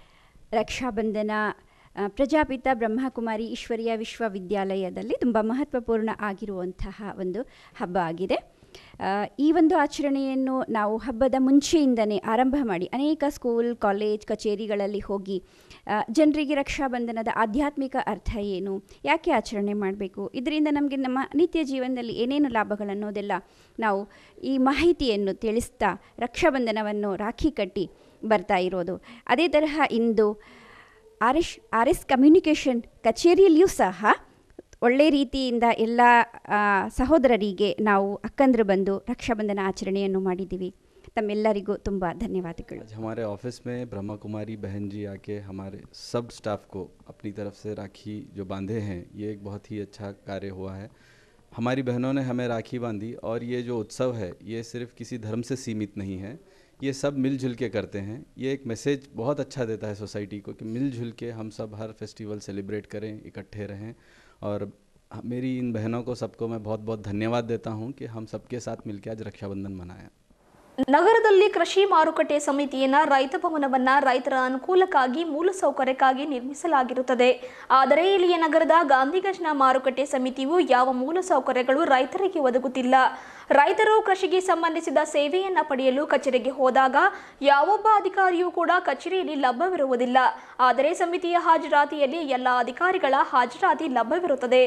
ರಕ್ಷಾಬಂಧನ ಆ, ಪ್ರಜಾಪಿತ ಬ್ರಹ್ಮಕುಮಾರಿ ಈಶ್ವರಿಯ ವಿಶ್ವವಿದ್ಯಾಲಯದಲ್ಲಿ ತುಂಬ ಮಹತ್ವಪೂರ್ಣ ಆಗಿರುವಂತಹ ಒಂದು ಹಬ್ಬ ಆಗಿದೆ ಆ, ಈ ಒಂದು ಆಚರಣೆಯನ್ನು ನಾವು ಹಬ್ಬದ ಮುಂಚೆಯಿಂದನೇ ಆರಂಭ ಮಾಡಿ ಅನೇಕ ಸ್ಕೂಲ್ ಕಾಲೇಜ್ ಕಚೇರಿಗಳಲ್ಲಿ ಹೋಗಿ ಆ, ಜನರಿಗೆ ರಕ್ಷಾಬಂಧನದ ಆಧ್ಯಾತ್ಮಿಕ ಅರ್ಥ ಏನು ಯಾಕೆ ಆಚರಣೆ ಮಾಡಬೇಕು ಇದರಿಂದ ನಮಗೆ ನಮ್ಮ ನಿತ್ಯ ಜೀವನದಲ್ಲಿ ಏನೇನು ಲಾಭಗಳನ್ನೋದೆಲ್ಲ ನಾವು ಈ ಮಾಹಿತಿಯನ್ನು ತಿಳಿಸ್ತಾ ರಕ್ಷಾಬಂಧನವನ್ನು ರಾಖಿ ಕಟ್ಟಿ ಬರ್ತಾ ಇರೋದು ಅದೇ ತರಹ ಇಂದು R S R S communication ಕಚೇರಿಯಲ್ಲಿಯೂ ಸಹ ಒಳ್ಳೆ ರೀತಿಯಿಂದ ಎಲ್ಲ ಆ, ಸಹೋದರರಿಗೆ ನಾವು ಅಕ್ಕಂದ್ರು ಬಂದು ರಕ್ಷಾಬಂಧನ ಆಚರಣೆಯನ್ನು ಮಾಡಿದ್ದೀವಿ ತಮ್ಮೆಲ್ಲರಿಗೂ ತುಂಬ ಧನ್ಯವಾದಗಳು आज हमारे ऑफिस में ब्रह्मा कुमारी बहन जी आके हमारे सब स्टाफ को अपनी तरफ से राखी जो बांधे हैं ये एक बहुत ही अच्छा कार्य हुआ है हमारी बहनों ने हमें राखी बांधी और ये जो उत्सव है ये सिर्फ किसी धर्म से सीमित नहीं है ये सब मिलजुल के करते हैं ये एक मैसेज बहुत अच्छा देता है सोसाइटी को कि मिलजुल के हम सब हर फेस्टिवल सेलिब्रेट करें इकट्ठे रहें और ह- मेरी इन बहनों को सबको मैं बहुत बहुत धन्यवाद देता हूँ कि हम सबके साथ मिलकर आज रक्षाबंधन मनाया ನಗರದಲ್ಲಿ ಕೃಷಿ ಮಾರುಕಟ್ಟೆ ಸಮಿತಿಯನ್ನ ರೈತ ಭವನವನ್ನ ರೈತರ ಅನುಕೂಲಕ್ಕಾಗಿ ಮೂಲಸೌಕರ್ಯಕ್ಕಾಗಿ ನಿರ್ಮಿಸಲಾಗಿರುತ್ತದೆ ಆದರೆ ಇಲ್ಲಿಯ ನಗರದ ಗಾಂಧಿಗಂಜ್ನ ಮಾರುಕಟ್ಟೆ ಸಮಿತಿಯು ಯಾವ ಮೂಲಸೌಕರ್ಯಗಳು ರೈತರಿಗೆ ಒದಗುತ್ತಿಲ್ಲ ರೈತರು ಕೃಷಿಗೆ ಸಂಬಂಧಿಸಿದ ಸೇವೆಯನ್ನ ಪಡೆಯಲು ಕಚೇರಿಗೆ ಹೋದಾಗ ಯಾವೊಬ್ಬ ಅಧಿಕಾರಿಯೂ ಕೂಡ ಕಚೇರಿಯಲ್ಲಿ ಲಭ್ಯವಿರುವುದಿಲ್ಲ ಆದರೆ ಸಮಿತಿಯ ಹಾಜರಾತಿಯಲ್ಲಿ ಎಲ್ಲ ಅಧಿಕಾರಿಗಳ ಹಾಜರಾತಿ ಲಭ್ಯವಿರುತ್ತದೆ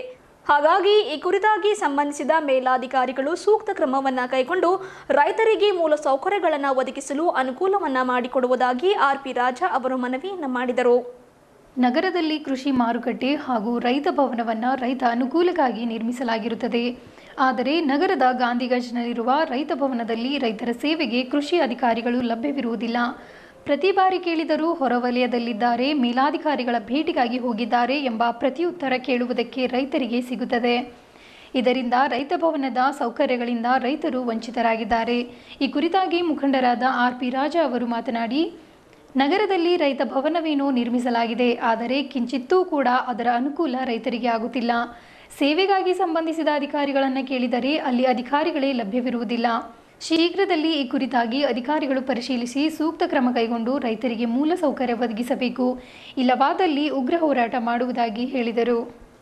ಹಾಗಾಗಿ ಈ ಕುರಿತಾಗಿ ಸಂಬಂಧಿಸಿದ ಮೇಲಾಧಿಕಾರಿಗಳು ಸೂಕ್ತ ಕ್ರಮವನ್ನು ಕೈಗೊಂಡು ರೈತರಿಗೆ ಮೂಲ ಸೌಕರ್ಯಗಳನ್ನು ಒದಗಿಸಲು ಅನುಕೂಲವನ್ನು ಮಾಡಿಕೊಡುವುದಾಗಿ ಆರ್ ಪಿ ರಾಜಾ ಅವರು ಮನವಿಯನ್ನು ಮಾಡಿದರು ನಗರದಲ್ಲಿ ಕೃಷಿ ಮಾರುಕಟ್ಟೆ ಹಾಗೂ ರೈತ ಭವನವನ್ನು ರೈತ ಅನುಕೂಲಕ್ಕಾಗಿ ನಿರ್ಮಿಸಲಾಗಿರುತ್ತದೆ ಆದರೆ ನಗರದ ಗಾಂಧಿಗಂಜ್ನಲ್ಲಿರುವ ರೈತ ಭವನದಲ್ಲಿ ರೈತರ ಸೇವೆಗೆ ಕೃಷಿ ಅಧಿಕಾರಿಗಳು ಲಭ್ಯವಿರುವುದಿಲ್ಲ ಪ್ರತಿ ಬಾರಿ ಕೇಳಿದರೂ ಹೊರವಲಯದಲ್ಲಿದ್ದಾರೆ ಮೇಲಾಧಿಕಾರಿಗಳ ಭೇಟಿಗಾಗಿ ಹೋಗಿದ್ದಾರೆ ಎಂಬ ಪ್ರತಿಯುತ್ತರ ಕೇಳುವುದಕ್ಕೆ ರೈತರಿಗೆ ಸಿಗುತ್ತದೆ ಇದರಿಂದ ರೈತ ಭವನದ ಸೌಕರ್ಯಗಳಿಂದ ರೈತರು ವಂಚಿತರಾಗಿದ್ದಾರೆ ಈ ಕುರಿತಾಗಿ ಮುಖಂಡರಾದ ಆರ್ ಪಿ ರಾಜಾ ಅವರು ಮಾತನಾಡಿ ನಗರದಲ್ಲಿ ರೈತ ಭವನವೇನೋ ನಿರ್ಮಿಸಲಾಗಿದೆ ಆದರೆ ಕಿಂಚಿತ್ತೂ ಕೂಡ ಅದರ ಅನುಕೂಲ ರೈತರಿಗೆ ಆಗುತ್ತಿಲ್ಲ ಸೇವೆಗಾಗಿ ಸಂಬಂಧಿಸಿದ ಅಧಿಕಾರಿಗಳನ್ನು ಕೇಳಿದರೆ ಅಲ್ಲಿ ಅಧಿಕಾರಿಗಳೇ ಲಭ್ಯವಿರುವುದಿಲ್ಲ ಶೀಘ್ರದಲ್ಲಿ ಈ ಕುರಿತಾಗಿ ಅಧಿಕಾರಿಗಳು ಪರಿಶೀಲಿಸಿ ಸೂಕ್ತ ಕ್ರಮ ಕೈಗೊಂಡು ರೈತರಿಗೆ ಮೂಲ ಸೌಕರ್ಯ ಒದಗಿಸಬೇಕು ಇಲ್ಲವಾದಲ್ಲಿ ಉಗ್ರ ಹೋರಾಟ ಮಾಡುವುದಾಗಿ ಹೇಳಿದರು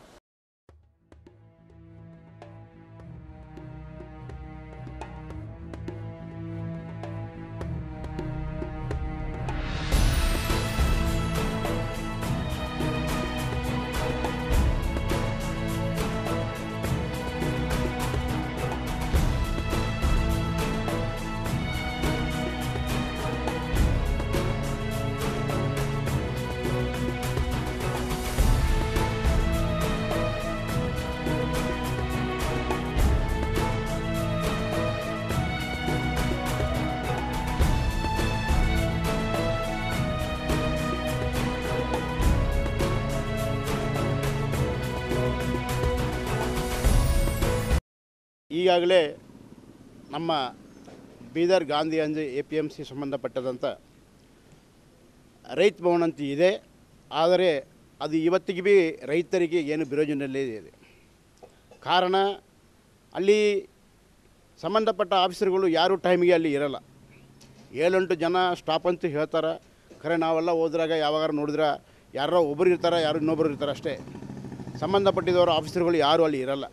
ಈಗಾಗಲೇ ನಮ್ಮ ಬೀದರ್ ಗಾಂಧಿ ಅಂಜಿ ಎ ಪಿ ಎಮ್ ಸಿ ಸಂಬಂಧಪಟ್ಟದಂಥ ರೈತ ಭವನ ಅಂತ ಇದೆ ಆದರೆ ಅದು ಇವತ್ತಿಗೆ ಭೀ ರೈತರಿಗೆ ಏನು ಪ್ರಯೋಜನಲ್ಲೇ ಇದೆ ಕಾರಣ ಅಲ್ಲಿ ಸಂಬಂಧಪಟ್ಟ ಆಫೀಸರ್ಗಳು ಯಾರು ಟೈಮಿಗೆ ಅಲ್ಲಿ ಇರಲ್ಲ ಏಳೆಂಟು ಜನ ಸ್ಟಾಪ್ ಅಂತ ಹೇಳ್ತಾರೆ ಖರೆ ನಾವೆಲ್ಲ ಹೋದ್ರಾಗ ಯಾವಾಗ ನೋಡಿದ್ರೆ ಯಾರೋ ಒಬ್ಬರು ಇರ್ತಾರೆ ಯಾರು ಇನ್ನೊಬ್ಬರು ಇರ್ತಾರೆ ಅಷ್ಟೇ ಸಂಬಂಧಪಟ್ಟಿದವರು ಆಫೀಸರ್ಗಳು ಯಾರು ಅಲ್ಲಿ ಇರಲ್ಲ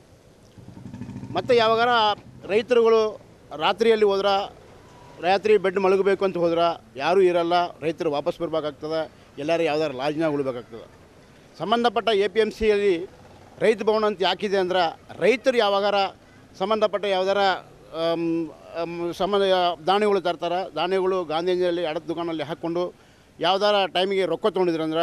ಮತ್ತು ಯಾವಾಗಾರ ರೈತರುಗಳು ರಾತ್ರಿಯಲ್ಲಿ ಹೋದ್ರೆ ರಾತ್ರಿ ಬೆಡ್ ಮಲಗಬೇಕು ಅಂತ ಹೋದ್ರೆ ಯಾರೂ ಇರಲ್ಲ ರೈತರು ವಾಪಸ್ ಬರಬೇಕಾಗ್ತದೆ ಎಲ್ಲರೂ ಯಾವ್ದಾರು ಲಾಡ್ಜ್ನಾಗ ಉಳ್ಬೇಕಾಗ್ತದೆ ಸಂಬಂಧಪಟ್ಟ ಎ ಪಿ ಎಮ್ ಸಿಯಲ್ಲಿ ರೈತ ಭವನ ಅಂತ ಯಾಕಿದೆ ಅಂದ್ರೆ ರೈತರು ಯಾವಾಗಾರ ಸಂಬಂಧಪಟ್ಟ ಯಾವ್ದಾರ ಆಮ್, ಆಮ್, ಸಂಬಂಧ ದಾಣಿಗಳು ತರ್ತಾರೆ ದಾಣಿಗಳು ಗಾಂಧಿಯಲ್ಲಿ ಅಡದ ದುಕಾನಲ್ಲಿ ಹಾಕ್ಕೊಂಡು ಯಾವ್ದಾರ ಟೈಮಿಗೆ ರೊಕ್ಕ ತೊಗೊಂಡಿದ್ರಂದ್ರೆ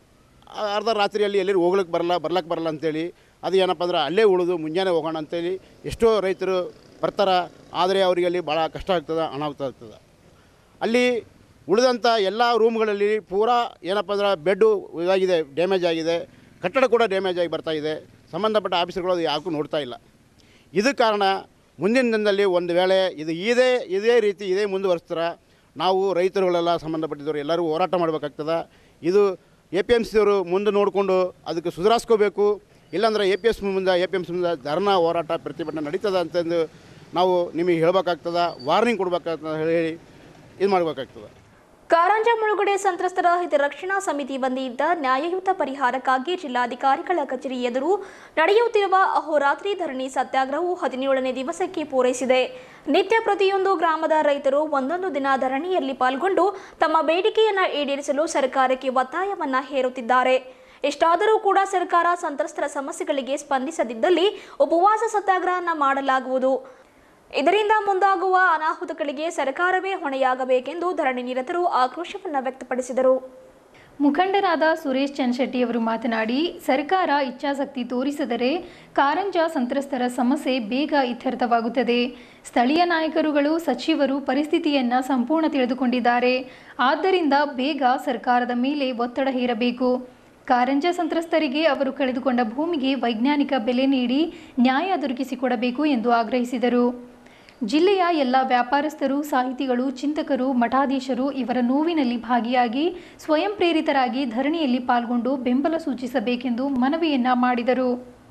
ಆ- ಅರ್ಧ ರಾತ್ರಿಯಲ್ಲಿ ಎಲ್ಲಿ ಹೋಗ್ಲಿಕ್ಕೆ ಬರಲ್ಲ ಬರ್ಲಕ್ಕೆ ಬರಲ್ಲ ಅಂತೇಳಿ ಅದು ಏನಪ್ಪ ಅಂದ್ರೆ ಅಲ್ಲೇ ಉಳಿದು ಮುಂಜಾನೆ ಹೋಗೋಣ ಅಂತೇಳಿ ಎಷ್ಟೋ ರೈತರು ಬರ್ತಾರೆ ಆದರೆ ಅವರಿಗೆ ಅಲ್ಲಿ ಭಾಳ ಕಷ್ಟ ಆಗ್ತದೆ ಅನಾಹುತ ಆಗ್ತದೆ ಅಲ್ಲಿ ಉಳಿದಂಥ ಎಲ್ಲ ರೂಮ್ಗಳಲ್ಲಿ ಪೂರಾ ಏನಪ್ಪ ಅಂದ್ರೆ ಬೆಡ್ಡು ಇದಾಗಿದೆ ಡ್ಯಾಮೇಜ್ ಆಗಿದೆ ಕಟ್ಟಡ ಕೂಡ ಡ್ಯಾಮೇಜ್ ಆಗಿ ಬರ್ತಾ ಇದೆ ಸಂಬಂಧಪಟ್ಟ ಆಫೀಸರ್ಗಳು ಅದು ಯಾಕೂ ನೋಡ್ತಾ ಇಲ್ಲ ಇದು ಕಾರಣ ಮುಂದಿನ ದಿನದಲ್ಲಿ ಒಂದು ವೇಳೆ ಇದು ಇದೇ ಇದೇ ರೀತಿ ಇದೇ ಮುಂದುವರಿಸ್ತಾರೆ ನಾವು ರೈತರುಗಳೆಲ್ಲ ಸಂಬಂಧಪಟ್ಟಿದ್ದವರು ಎಲ್ಲರೂ ಹೋರಾಟ ಮಾಡಬೇಕಾಗ್ತದೆ ಇದು ಎ ಪಿ ಎಮ್ ಸಿಯವರು ಮುಂದೆ ನೋಡಿಕೊಂಡು ಅದಕ್ಕೆ ಸುಧಾರಿಸ್ಕೋಬೇಕು ಇಲ್ಲಾಂದ್ರೆ ಎ ಪಿ ಎಸ್ ಮುಂದೆ ಎ ಪಿ ಎಮ್ ಸಿ ಮುಂದೆ ಧರ್ನಾ ಹೋರಾಟ ಪ್ರತಿಭಟನೆ ನಡೀತದೆ ಅಂತಂದು ನಾವು ನಿಮಗೆ ಹೇಳ್ಬೇಕಾಗ್ತದೆ ವಾರ್ನಿಂಗ್ ಕೊಡ್ಬೇಕಾಗ್ತದೆ ಹೇಳಿ ಇದು ಮಾಡಬೇಕಾಗ್ತದೆ ಕಾರಂಜ ಮುಳುಗಡೆ ಸಂತ್ರಸ್ತರ ಹಿತರಕ್ಷಣಾ ಸಮಿತಿ ವತಿಯಿಂದ ನ್ಯಾಯಯುತ ಪರಿಹಾರಕ್ಕಾಗಿ ಜಿಲ್ಲಾಧಿಕಾರಿಗಳ ಕಚೇರಿ ಎದುರು ನಡೆಯುತ್ತಿರುವ ಅಹೋರಾತ್ರಿ ಧರಣಿ ಸತ್ಯಾಗ್ರಹವು ಹದಿನೇಳನೇ ದಿವಸಕ್ಕೆ ಪೂರೈಸಿದೆ ನಿತ್ಯ ಪ್ರತಿಯೊಂದು ಗ್ರಾಮದ ರೈತರು ಒಂದೊಂದು ದಿನ ಧರಣಿಯಲ್ಲಿ ಪಾಲ್ಗೊಂಡು ತಮ್ಮ ಬೇಡಿಕೆಯನ್ನು ಈಡೇರಿಸಲು ಸರ್ಕಾರಕ್ಕೆ ಒತ್ತಾಯವನ್ನ ಹೇರುತ್ತಿದ್ದಾರೆ ಇಷ್ಟಾದರೂ ಕೂಡ ಸರ್ಕಾರ ಸಂತ್ರಸ್ತರ ಸಮಸ್ಯೆಗಳಿಗೆ ಸ್ಪಂದಿಸದಿದ್ದಲ್ಲಿ ಉಪವಾಸ ಸತ್ಯಾಗ್ರಹನ ಮಾಡಲಾಗುವುದು ಇದರಿಂದ ಮುಂದಾಗುವ ಅನಾಹುತಗಳಿಗೆ ಸರ್ಕಾರವೇ ಹೊಣೆಯಾಗಬೇಕೆಂದು ಧರಣಿ ನಿರತರು ಆಕ್ರೋಶವನ್ನು ವ್ಯಕ್ತಪಡಿಸಿದರು ಮುಖಂಡರಾದ ಸುರೇಶ್ ಚನ್ಶೆಟ್ಟಿ ಅವರು ಮಾತನಾಡಿ ಸರ್ಕಾರ ಇಚ್ಛಾಶಕ್ತಿ ತೋರಿಸಿದರೆ ಕಾರಂಜ ಸಂತ್ರಸ್ತರ ಸಮಸ್ಯೆ ಬೇಗ ಇತ್ಯರ್ಥವಾಗುತ್ತದೆ ಸ್ಥಳೀಯ ನಾಯಕರುಗಳು ಸಚಿವರು ಪರಿಸ್ಥಿತಿಯನ್ನು ಸಂಪೂರ್ಣ ತಿಳಿದುಕೊಂಡಿದ್ದಾರೆ ಆದ್ದರಿಂದ ಬೇಗ ಸರ್ಕಾರದ ಮೇಲೆ ಒತ್ತಡ ಹೇರಬೇಕು ಕಾರಂಜ ಸಂತ್ರಸ್ತರಿಗೆ ಅವರು ಕಳೆದುಕೊಂಡ ಭೂಮಿಗೆ ವೈಜ್ಞಾನಿಕ ಬೆಲೆ ನೀಡಿ ನ್ಯಾಯ ದೊರಕಿಸಿಕೊಡಬೇಕು ಎಂದು ಆಗ್ರಹಿಸಿದರು ಜಿಲ್ಲೆಯ ಎಲ್ಲ ವ್ಯಾಪಾರಸ್ಥರು ಸಾಹಿತಿಗಳು ಚಿಂತಕರು ಮಠಾಧೀಶರು ಇವರ ನೋವಿನಲ್ಲಿ ಭಾಗಿಯಾಗಿ ಸ್ವಯಂ ಪ್ರೇರಿತರಾಗಿ ಧರಣಿಯಲ್ಲಿ ಪಾಲ್ಗೊಂಡು ಬೆಂಬಲ ಸೂಚಿಸಬೇಕೆಂದು ಮನವಿಯನ್ನ ಮಾಡಿದರು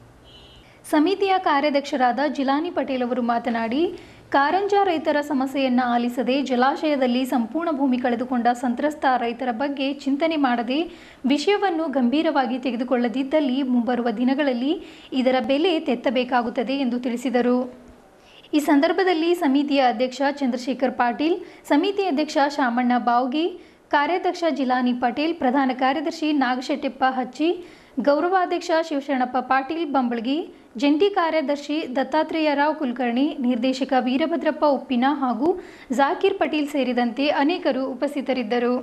ಸಮಿತಿಯ ಕಾರ್ಯಾಧ್ಯಕ್ಷರಾದ ಜಿಲಾನಿ ಪಟೇಲ್ ಅವರು ಮಾತನಾಡಿ ಕಾರಂಜ ರೈತರ ಸಮಸ್ಯೆಯನ್ನ ಆಲಿಸದೆ ಜಲಾಶಯದಲ್ಲಿ ಸಂಪೂರ್ಣ ಭೂಮಿ ಕಳೆದುಕೊಂಡ ಸಂತ್ರಸ್ತ ರೈತರ ಬಗ್ಗೆ ಚಿಂತನೆ ಮಾಡದೆ ವಿಷಯವನ್ನು ಗಂಭೀರವಾಗಿ ತೆಗೆದುಕೊಳ್ಳದಿದ್ದಲ್ಲಿ ಮುಂಬರುವ ದಿನಗಳಲ್ಲಿ ಇದರ ಬೆಲೆ ತೆತ್ತಬೇಕಾಗುತ್ತದೆ ಎಂದು ತಿಳಿಸಿದರು ಈ ಸಂದರ್ಭದಲ್ಲಿ ಸಮಿತಿಯ ಅಧ್ಯಕ್ಷ ಚಂದ್ರಶೇಖರ್ ಪಾಟೀಲ್ ಸಮಿತಿ ಅಧ್ಯಕ್ಷ ಶಾಮಣ್ಣ ಬಾವ್ಗಿ ಕಾರ್ಯಾಧ್ಯಕ್ಷ ಜಿಲಾನಿ ಪಟೇಲ್ ಪ್ರಧಾನ ಕಾರ್ಯದರ್ಶಿ ನಾಗಶೆಟ್ಟೆಪ್ಪ ಹಚ್ಚಿ ಗೌರವಾಧ್ಯಕ್ಷ ಶಿವಶರಣಪ್ಪ ಪಾಟೀಲ್ ಬಂಬಳಗಿ ಜಂಟಿ ಕಾರ್ಯದರ್ಶಿ ದತ್ತಾತ್ರೇಯ ರಾವ್ ಕುಲಕರ್ಣಿ ನಿರ್ದೇಶಕ ವೀರಭದ್ರಪ್ಪ ಉಪ್ಪಿನ ಹಾಗೂ ಜಾಕೀರ್ ಪಟೀಲ್ ಸೇರಿದಂತೆ ಅನೇಕರು ಉಪಸ್ಥಿತರಿದ್ದರು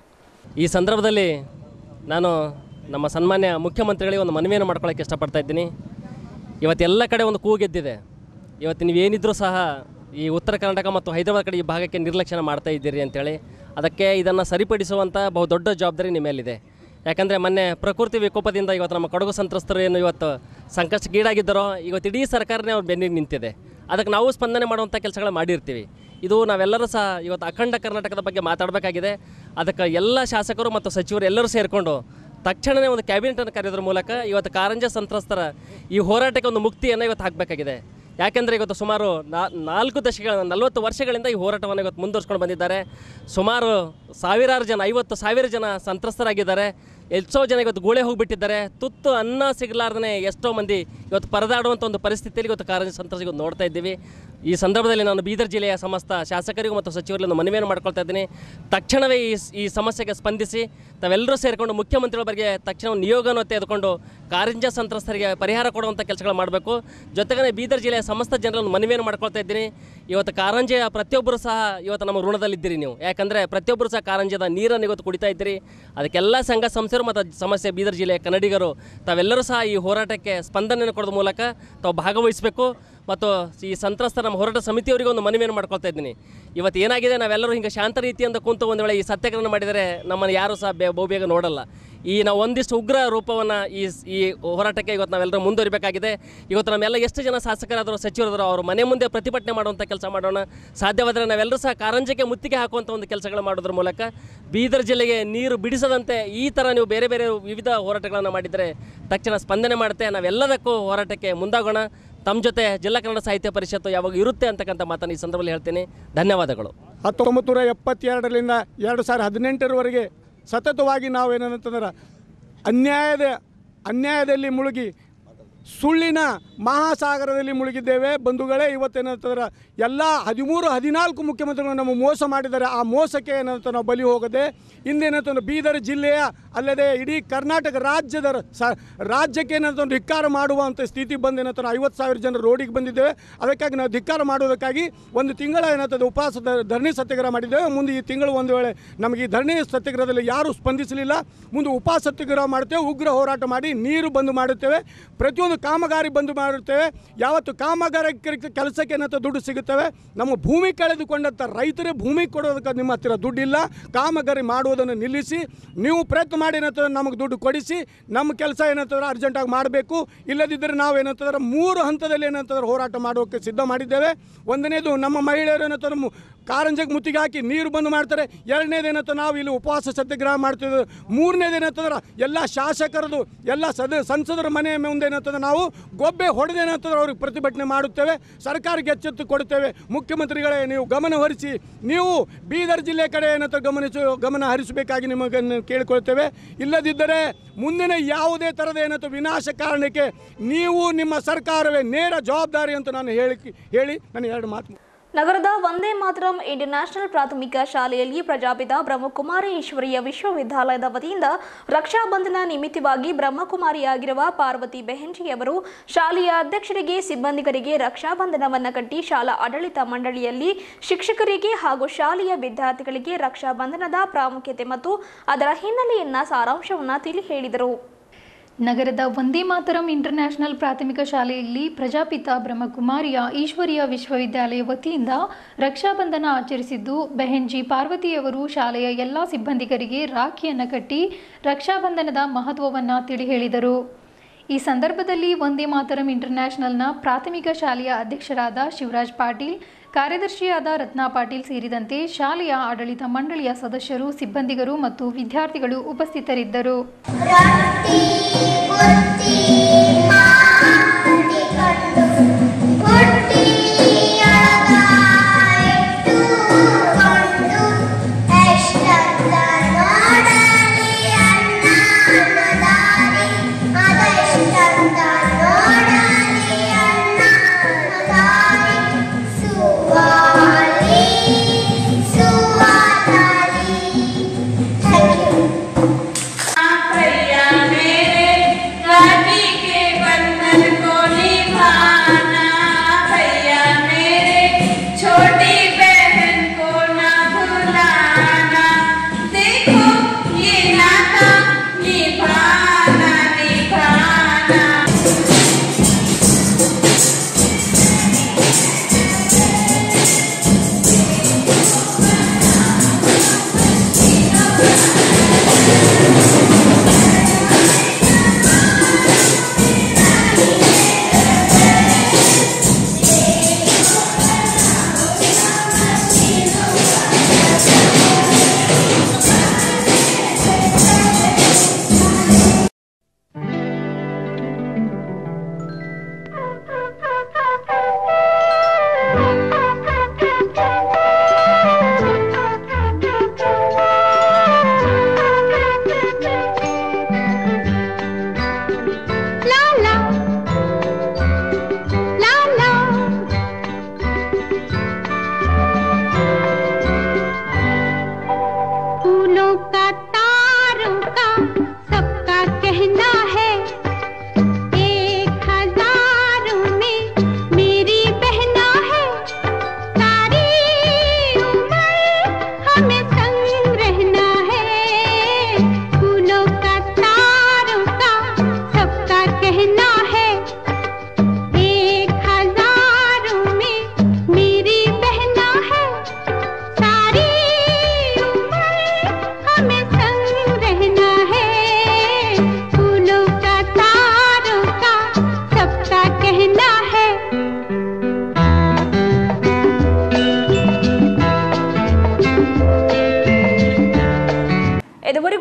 ಈ ಸಂದರ್ಭದಲ್ಲಿ ನಾನು ನಮ್ಮ ಸನ್ಮಾನ್ಯ ಮುಖ್ಯಮಂತ್ರಿಗಳಿಗೆ ಒಂದು ಮನವಿಯನ್ನು ಮಾಡ್ಕೊಳ್ಳೋಕ್ಕೆ ಇಷ್ಟಪಡ್ತಾ ಇದ್ದೀನಿ ಇವತ್ತೆಲ್ಲ ಕಡೆ ಒಂದು ಕೂಗೆದ್ದಿದೆ ಇವತ್ತು ನೀವೇನಿದ್ರೂ ಸಹ ಈ ಉತ್ತರ ಕರ್ನಾಟಕ ಮತ್ತು ಹೈದರಾಬಾದ್ ಕಡೆ ಈ ಭಾಗಕ್ಕೆ ನಿರ್ಲಕ್ಷ್ಯನ ಮಾಡ್ತಾ ಇದ್ದೀರಿ ಅಂತೇಳಿ ಅದಕ್ಕೆ ಇದನ್ನು ಸರಿಪಡಿಸುವಂಥ ಬಹುದೊಡ್ಡ ಜವಾಬ್ದಾರಿ ನಿಮ್ಮ ಮೇಲಿದೆ ಯಾಕಂದರೆ ಮೊನ್ನೆ ಪ್ರಕೃತಿ ವಿಕೋಪದಿಂದ ಇವತ್ತು ನಮ್ಮ ಕೊಡಗು ಸಂತ್ರಸ್ತರು ಏನು ಇವತ್ತು ಸಂಕಷ್ಟಕ್ಕೀಡಾಗಿದ್ದಾರೋ ಇವತ್ತು ಇಡೀ ಸರ್ಕಾರನೇ ಅವ್ರ ಬೆನ್ನಿಗೆ ನಿಂತಿದೆ ಅದಕ್ಕೆ ನಾವು ಸ್ಪಂದನೆ ಮಾಡುವಂಥ ಕೆಲಸಗಳು ಮಾಡಿರ್ತೀವಿ ಇದು ನಾವೆಲ್ಲರೂ ಸಹ ಇವತ್ತು ಅಖಂಡ ಕರ್ನಾಟಕದ ಬಗ್ಗೆ ಮಾತಾಡಬೇಕಾಗಿದೆ ಅದಕ್ಕೆ ಎಲ್ಲ ಶಾಸಕರು ಮತ್ತು ಸಚಿವರು ಎಲ್ಲರೂ ಸೇರಿಕೊಂಡು ತಕ್ಷಣವೇ ಒಂದು ಕ್ಯಾಬಿನೆಟನ್ನು ಕರೆಯೋದ್ರ ಮೂಲಕ ಇವತ್ತು ಕಾರಂಜ ಸಂತ್ರಸ್ತರ ಈ ಹೋರಾಟಕ್ಕೆ ಒಂದು ಮುಕ್ತಿಯನ್ನು ಇವತ್ತು ಹಾಕಬೇಕಾಗಿದೆ ಯಾಕೆಂದರೆ ಇವತ್ತು ಸುಮಾರು ನಾ ನಾಲ್ಕು ದಶಕಗಳ ನಲವತ್ತು ವರ್ಷಗಳಿಂದ ಈ ಹೋರಾಟವನ್ನು ಇವತ್ತು ಮುಂದುವರ್ಸ್ಕೊಂಡು ಬಂದಿದ್ದಾರೆ ಸುಮಾರು ಸಾವಿರಾರು ಜನ ಐವತ್ತು ಸಾವಿರ ಜನ ಸಂತ್ರಸ್ತರಾಗಿದ್ದಾರೆ ಎಷ್ಟೋ ಜನ ಇವತ್ತು ಗೋಳೆ ಹೋಗಿಬಿಟ್ಟಿದ್ದಾರೆ ತುತ್ತು ಅನ್ನ ಸಿಗಲಾರ್ದೇ ಎಷ್ಟೋ ಮಂದಿ ಇವತ್ತು ಪರದಾಡುವಂಥ ಒಂದು ಪರಿಸ್ಥಿತಿಯಲ್ಲಿ ಇವತ್ತು ಕಾರಂಜಿ ಸಂತ್ರಸ್ತ ಇವತ್ತು ನೋಡ್ತಾ ಇದ್ದೀವಿ ಈ ಸಂದರ್ಭದಲ್ಲಿ ನಾನು ಬೀದರ್ ಜಿಲ್ಲೆಯ ಸಮಸ್ತ ಶಾಸಕರಿಗೂ ಮತ್ತು ಸಚಿವರಲ್ಲಿ ಒಂದು ಮನವಿಯನ್ನು ಮಾಡ್ಕೊಳ್ತಾ ಇದ್ದೀನಿ ತಕ್ಷಣವೇ ಈ ಈ ಸಮಸ್ಯೆಗೆ ಸ್ಪಂದಿಸಿ ತಾವೆಲ್ಲರೂ ಸೇರಿಕೊಂಡು ಮುಖ್ಯಮಂತ್ರಿಗಳ ಬಗ್ಗೆ ತಕ್ಷಣ ಒಂದು ನಿಯೋಗವನ್ನು ತೆಗೆದುಕೊಂಡು ಕಾರಂಜ ಸಂತ್ರಸ್ತರಿಗೆ ಪರಿಹಾರ ಕೊಡುವಂಥ ಕೆಲಸಗಳು ಮಾಡಬೇಕು ಜೊತೆಗೆ ಬೀದರ್ ಜಿಲ್ಲೆಯ ಸಮಸ್ತ ಜನರನ್ನು ಮನವಿಯನ್ನು ಮಾಡ್ಕೊಳ್ತಾ ಇದ್ದೀನಿ ಇವತ್ತು ಕಾರಂಜಿಯ ಪ್ರತಿಯೊಬ್ಬರು ಸಹ ಇವತ್ತು ನಮ್ಮ ಋಣದಲ್ಲಿದ್ದೀರಿ ನೀವು ಯಾಕಂದರೆ ಪ್ರತಿಯೊಬ್ಬರು ಸಹ ಕಾರಂಜಿದ ನೀರನ್ನು ಇವತ್ತು ಕುಡಿತಾ ಇದ್ದೀರಿ ಅದಕ್ಕೆಲ್ಲ ಸಂಘ ಸಂಸ್ಥೆರು ಮತ್ತು ಸಮಸ್ಯೆ ಬೀದರ್ ಜಿಲ್ಲೆಯ ಕನ್ನಡಿಗರು ತಾವೆಲ್ಲರೂ ಸಹ ಈ ಹೋರಾಟಕ್ಕೆ ಸ್ಪಂದನೆಯನ್ನು ಕೊಡೋದ್ರ ಮೂಲಕ ತಾವು ಭಾಗವಹಿಸಬೇಕು ಮತ್ತು ಈ ಸಂತ್ರಸ್ತ ನಮ್ಮ ಹೋರಾಟ ಸಮಿತಿಯವರಿಗೆ ಒಂದು ಮನವಿಯನ್ನು ಮಾಡ್ಕೊಳ್ತಾ ಇದ್ದೀನಿ ಇವತ್ತು ಏನಾಗಿದೆ ನಾವೆಲ್ಲರೂ ಹಿಂಗೆ ಶಾಂತ ರೀತಿಯಿಂದ ಕುಂತು ಒಂದು ವೇಳೆ ಈ ಸತ್ಯಾಗ್ರಹ ಮಾಡಿದರೆ ನಮ್ಮನ್ನು ಯಾರೂ ಸಹ ಬೇ ಬಹುಬೇಗ ನೋಡಲ್ಲ ಈ ನಾವು ಒಂದಿಷ್ಟು ಉಗ್ರ ರೂಪವನ್ನು ಈ ಈ ಹೋರಾಟಕ್ಕೆ ಇವತ್ತು ನಾವೆಲ್ಲರೂ ಮುಂದುವರಿಬೇಕಾಗಿದೆ ಇವತ್ತು ನಮ್ಮೆಲ್ಲ ಎಷ್ಟು ಜನ ಶಾಸಕರಾದರೂ ಸಚಿವರಾದರೂ ಅವರು ಮನೆ ಮುಂದೆ ಪ್ರತಿಭಟನೆ ಮಾಡುವಂಥ ಕೆಲಸ ಮಾಡೋಣ ಸಾಧ್ಯವಾದರೆ ನಾವೆಲ್ಲರೂ ಸಹ ಕಾರಂಜಿಗೆ ಮುತ್ತಿಗೆ ಹಾಕುವಂಥ ಒಂದು ಕೆಲಸಗಳು ಮಾಡೋದ್ರ ಮೂಲಕ ಬೀದರ್ ಜಿಲ್ಲೆಗೆ ನೀರು ಬಿಡಿಸದಂತೆ ಈ ಥರ ನೀವು ಬೇರೆ ಬೇರೆ ವಿವಿಧ ಹೋರಾಟಗಳನ್ನು ಮಾಡಿದರೆ ತಕ್ಷಣ ಸ್ಪಂದನೆ ಮಾಡುತ್ತೆ ನಾವೆಲ್ಲದಕ್ಕೂ ಹೋರಾಟಕ್ಕೆ ಮುಂದಾಗೋಣ ತಮ್ಮ ಜೊತೆ ಜಿಲ್ಲಾ ಕನ್ನಡ ಸಾಹಿತ್ಯ ಪರಿಷತ್ತು ಯಾವಾಗ ಇರುತ್ತೆ ಅಂತಕ್ಕಂಥ ಮಾತನ್ನು ಈ ಸಂದರ್ಭದಲ್ಲಿ ಹೇಳ್ತೀನಿ ಧನ್ಯವಾದಗಳು ಹತ್ತೊಂಬತ್ತು ನೂರ ಎಪ್ಪತ್ತೆರಡರಿಂದ ಎರಡು ಸಾವಿರ ಹದಿನೆಂಟರವರೆಗೆ ಸತತವಾಗಿ ನಾವು ಏನಂತಂದ್ರೆ ಅನ್ಯಾಯದ ಅನ್ಯಾಯದಲ್ಲಿ ಮುಳುಗಿ ಸುಳ್ಳಿನ ಮಹಾಸಾಗರದಲ್ಲಿ ಮುಳುಗಿದ್ದೇವೆ ಬಂಧುಗಳೇ ಇವತ್ತೇನಂತಂದ್ರೆ ಎಲ್ಲ ಹದಿಮೂರು ಹದಿನಾಲ್ಕು ಮುಖ್ಯಮಂತ್ರಿಗಳು ನಮ್ಮ ಮೋಸ ಮಾಡಿದ್ದಾರೆ ಆ ಮೋಸಕ್ಕೆ ಏನಂತ ನಾವು ಬಲಿ ಹೋಗದೆ ಇಂದೇನಂತಂದ್ರೆ ಬೀದರ್ ಜಿಲ್ಲೆಯ ಅಲ್ಲದೆ ಇಡೀ ಕರ್ನಾಟಕ ರಾಜ್ಯದ ಸ ರಾಜ್ಯಕ್ಕೆ ಏನಂತಂದ್ರೆ ಧಿಕ್ಕಾರ ಮಾಡುವಂಥ ಸ್ಥಿತಿ ಬಂದೇನಂತ ಐವತ್ತು ಸಾವಿರ ಜನ ರೋಡಿಗೆ ಬಂದಿದ್ದೇವೆ ಅದಕ್ಕಾಗಿ ನಾವು ಧಿಕ್ಕಾರ ಮಾಡೋದಕ್ಕಾಗಿ ಒಂದು ತಿಂಗಳ ಏನಂತಂದ್ರೆ ಉಪವಾಸ ಧ- ಧರಣಿ ಸತ್ಯಾಗ್ರಹ ಮಾಡಿದ್ದೇವೆ ಮುಂದೆ ಈ ತಿಂಗಳು ಒಂದು ವೇಳೆ ನಮಗೆ ಈ ಧರಣಿ ಸತ್ಯಾಗ್ರಹದಲ್ಲಿ ಯಾರೂ ಸ್ಪಂದಿಸಲಿಲ್ಲ ಮುಂದೆ ಉಪವಾಸ ಸತ್ಯಾಗ್ರಹ ಮಾಡ್ತೇವೆ ಉಗ್ರ ಹೋರಾಟ ಮಾಡಿ ನೀರು ಬಂದು ಮಾಡುತ್ತೇವೆ ಪ್ರತಿಯೊಂದು ಕಾಮಗಾರಿ ಬಂದು ಮಾಡುತ್ತೇವೆ ಯಾವತ್ತು ಕಾಮಗಾರಿ ಕೆಲಸಕ್ಕೆ ಏನಂತ ದುಡ್ಡು ಸಿಗುತ್ತವೆ ನಮ್ಮ ಭೂಮಿ ಕಳೆದುಕೊಂಡಂಥ ರೈತರೇ ಭೂಮಿ ಕೊಡೋದಕ್ಕೆ ನಿಮ್ಮ ಹತ್ತಿರ ದುಡ್ಡಿಲ್ಲ ಕಾಮಗಾರಿ ಮಾಡುವುದನ್ನು ನಿಲ್ಲಿಸಿ ನೀವು ಪ್ರಯತ್ನ ಮಾಡಿ ಏನಂತಂದ್ರೆ ನಮಗೆ ದುಡ್ಡು ಕೊಡಿಸಿ ನಮ್ಮ ಕೆಲಸ ಏನಂತಂದ್ರೆ ಅರ್ಜೆಂಟಾಗಿ ಮಾಡಬೇಕು ಇಲ್ಲದಿದ್ದರೆ ನಾವು ಏನಂತಂದ್ರೆ ಮೂರು ಹಂತದಲ್ಲಿ ಏನಂತಂದ್ರೆ ಹೋರಾಟ ಮಾಡೋಕ್ಕೆ ಸಿದ್ಧ ಮಾಡಿದ್ದೇವೆ ಒಂದನೇದು ನಮ್ಮ ಮಹಿಳೆಯರು ಏನಂತಂದ್ರೆ ಮು- ಕಾರಂಜಿಗೆ ಮುತ್ತಿಗೆ ಹಾಕಿ ನೀರು ಬಂದು ಮಾಡ್ತಾರೆ ಎರಡನೇದು ಏನಂತ ನಾವು ಇಲ್ಲಿ ಉಪವಾಸ ಸತ್ಯಾಗ್ರಹ ಮಾಡ್ತಿದ್ವಿ ಮೂರನೇದು ಏನಂತಂದ್ರೆ ಎಲ್ಲ ಶಾಸಕರದು ಎಲ್ಲ ಸದ ಸಂಸದರ ಮನೆ ಮುಂದೆ ಏನಂತಂದ್ರೆ ನಾವು ಗೊಬ್ಬೆ ಹೊಡೆದೇನಂತಂದ್ರೆ ಅವ್ರಿಗೆ ಪ್ರತಿಭಟನೆ ಮಾಡುತ್ತೇವೆ ಸರ್ಕಾರಕ್ಕೆ ಎಚ್ಚೆತ್ತು ಕೊಡುತ್ತೇವೆ ಮುಖ್ಯಮಂತ್ರಿಗಳೇ ನೀವು ಗಮನ ಹರಿಸಿ ನೀವು ಬೀದರ್ ಜಿಲ್ಲೆ ಕಡೆ ಏನಂತ ಗಮನಿಸು ಗಮನ ಹರಿಸಬೇಕಾಗಿ ನಿಮಗೆ ಕೇಳಿಕೊಳ್ತೇವೆ ಇಲ್ಲದಿದ್ದರೆ ಮುಂದಿನ ಯಾವುದೇ ಥರದ ಏನಂತ ವಿನಾಶ ಕಾರಣಕ್ಕೆ ನೀವು ನಿಮ್ಮ ಸರ್ಕಾರವೇ ನೇರ ಜವಾಬ್ದಾರಿ ಅಂತ ನಾನು ಹೇಳಿ ಹೇಳಿ ನಾನು ಎರಡು ಮಾತು ನಗರದ ವಂದೇ ಮಾತರಂ ಇಂಟರ್ನ್ಯಾಷನಲ್ ಪ್ರಾಥಮಿಕ ಶಾಲೆಯಲ್ಲಿ ಪ್ರಜಾಪಿತ ಬ್ರಹ್ಮಕುಮಾರಿ ಈಶ್ವರೀಯ ವಿಶ್ವವಿದ್ಯಾಲಯದ ವತಿಯಿಂದ ರಕ್ಷಾಬಂಧನ ನಿಮಿತ್ತವಾಗಿ ಬ್ರಹ್ಮಕುಮಾರಿಯಾಗಿರುವ ಪಾರ್ವತಿ ಬೆಹೆಂಜಿಯವರು ಶಾಲೆಯ ಅಧ್ಯಕ್ಷರಿಗೆ ಸಿಬ್ಬಂದಿಗರಿಗೆ ರಕ್ಷಾಬಂಧನವನ್ನು ಕಟ್ಟಿ ಶಾಲಾ ಆಡಳಿತ ಮಂಡಳಿಯಲ್ಲಿ ಶಿಕ್ಷಕರಿಗೆ ಹಾಗೂ ಶಾಲೆಯ ವಿದ್ಯಾರ್ಥಿಗಳಿಗೆ ರಕ್ಷಾಬಂಧನದ ಪ್ರಾಮುಖ್ಯತೆ ಮತ್ತು ಅದರ ಹಿನ್ನೆಲೆಯನ್ನ ಸಾರಾಂಶವನ್ನು ತಿಳಿ ಹೇಳಿದರು ನಗರದ ವಂದೇ ಮಾತರಂ ಇಂಟರ್ನ್ಯಾಷನಲ್ ಪ್ರಾಥಮಿಕ ಶಾಲೆಯಲ್ಲಿ ಪ್ರಜಾಪಿತ ಬ್ರಹ್ಮಕುಮಾರಿಯ ಈಶ್ವರೀಯ ವಿಶ್ವವಿದ್ಯಾಲಯ ವತಿಯಿಂದ ರಕ್ಷಾಬಂಧನ ಆಚರಿಸಿದ್ದು ಬೆಹೆಂಜಿ ಪಾರ್ವತಿಯವರು ಶಾಲೆಯ ಎಲ್ಲ ಸಿಬ್ಬಂದಿಗರಿಗೆ ರಾಖಿಯನ್ನು ಕಟ್ಟಿ ರಕ್ಷಾಬಂಧನದ ಮಹತ್ವವನ್ನು ತಿಳಿ ಹೇಳಿದರು ಈ ಸಂದರ್ಭದಲ್ಲಿ ವಂದೇ ಮಾತರಂ ಇಂಟರ್ನ್ಯಾಷನಲ್ನ ಪ್ರಾಥಮಿಕ ಶಾಲೆಯ ಅಧ್ಯಕ್ಷರಾದ ಶಿವರಾಜ್ ಪಾಟೀಲ್ ಕಾರ್ಯದರ್ಶಿಯಾದ ರತ್ನಾ ಪಾಟೀಲ್ ಸೇರಿದಂತೆ ಶಾಲೆಯ ಆಡಳಿತ ಮಂಡಳಿಯ ಸದಸ್ಯರು ಸಿಬ್ಬಂದಿಗರು ಮತ್ತು ವಿದ್ಯಾರ್ಥಿಗಳು ಉಪಸ್ಥಿತರಿದ್ದರು Thank you.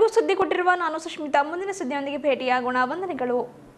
ಇದುವರೆಗೂ ಸುದ್ದಿ ಕೊಟ್ಟಿರುವ ನಾನು ಸುಷ್ಮಿತಾ ಮುಂದಿನ ಸುದ್ದಿಯೊಂದಿಗೆ ಭೇಟಿಯಾಗೋಣ ವಂದನೆಗಳು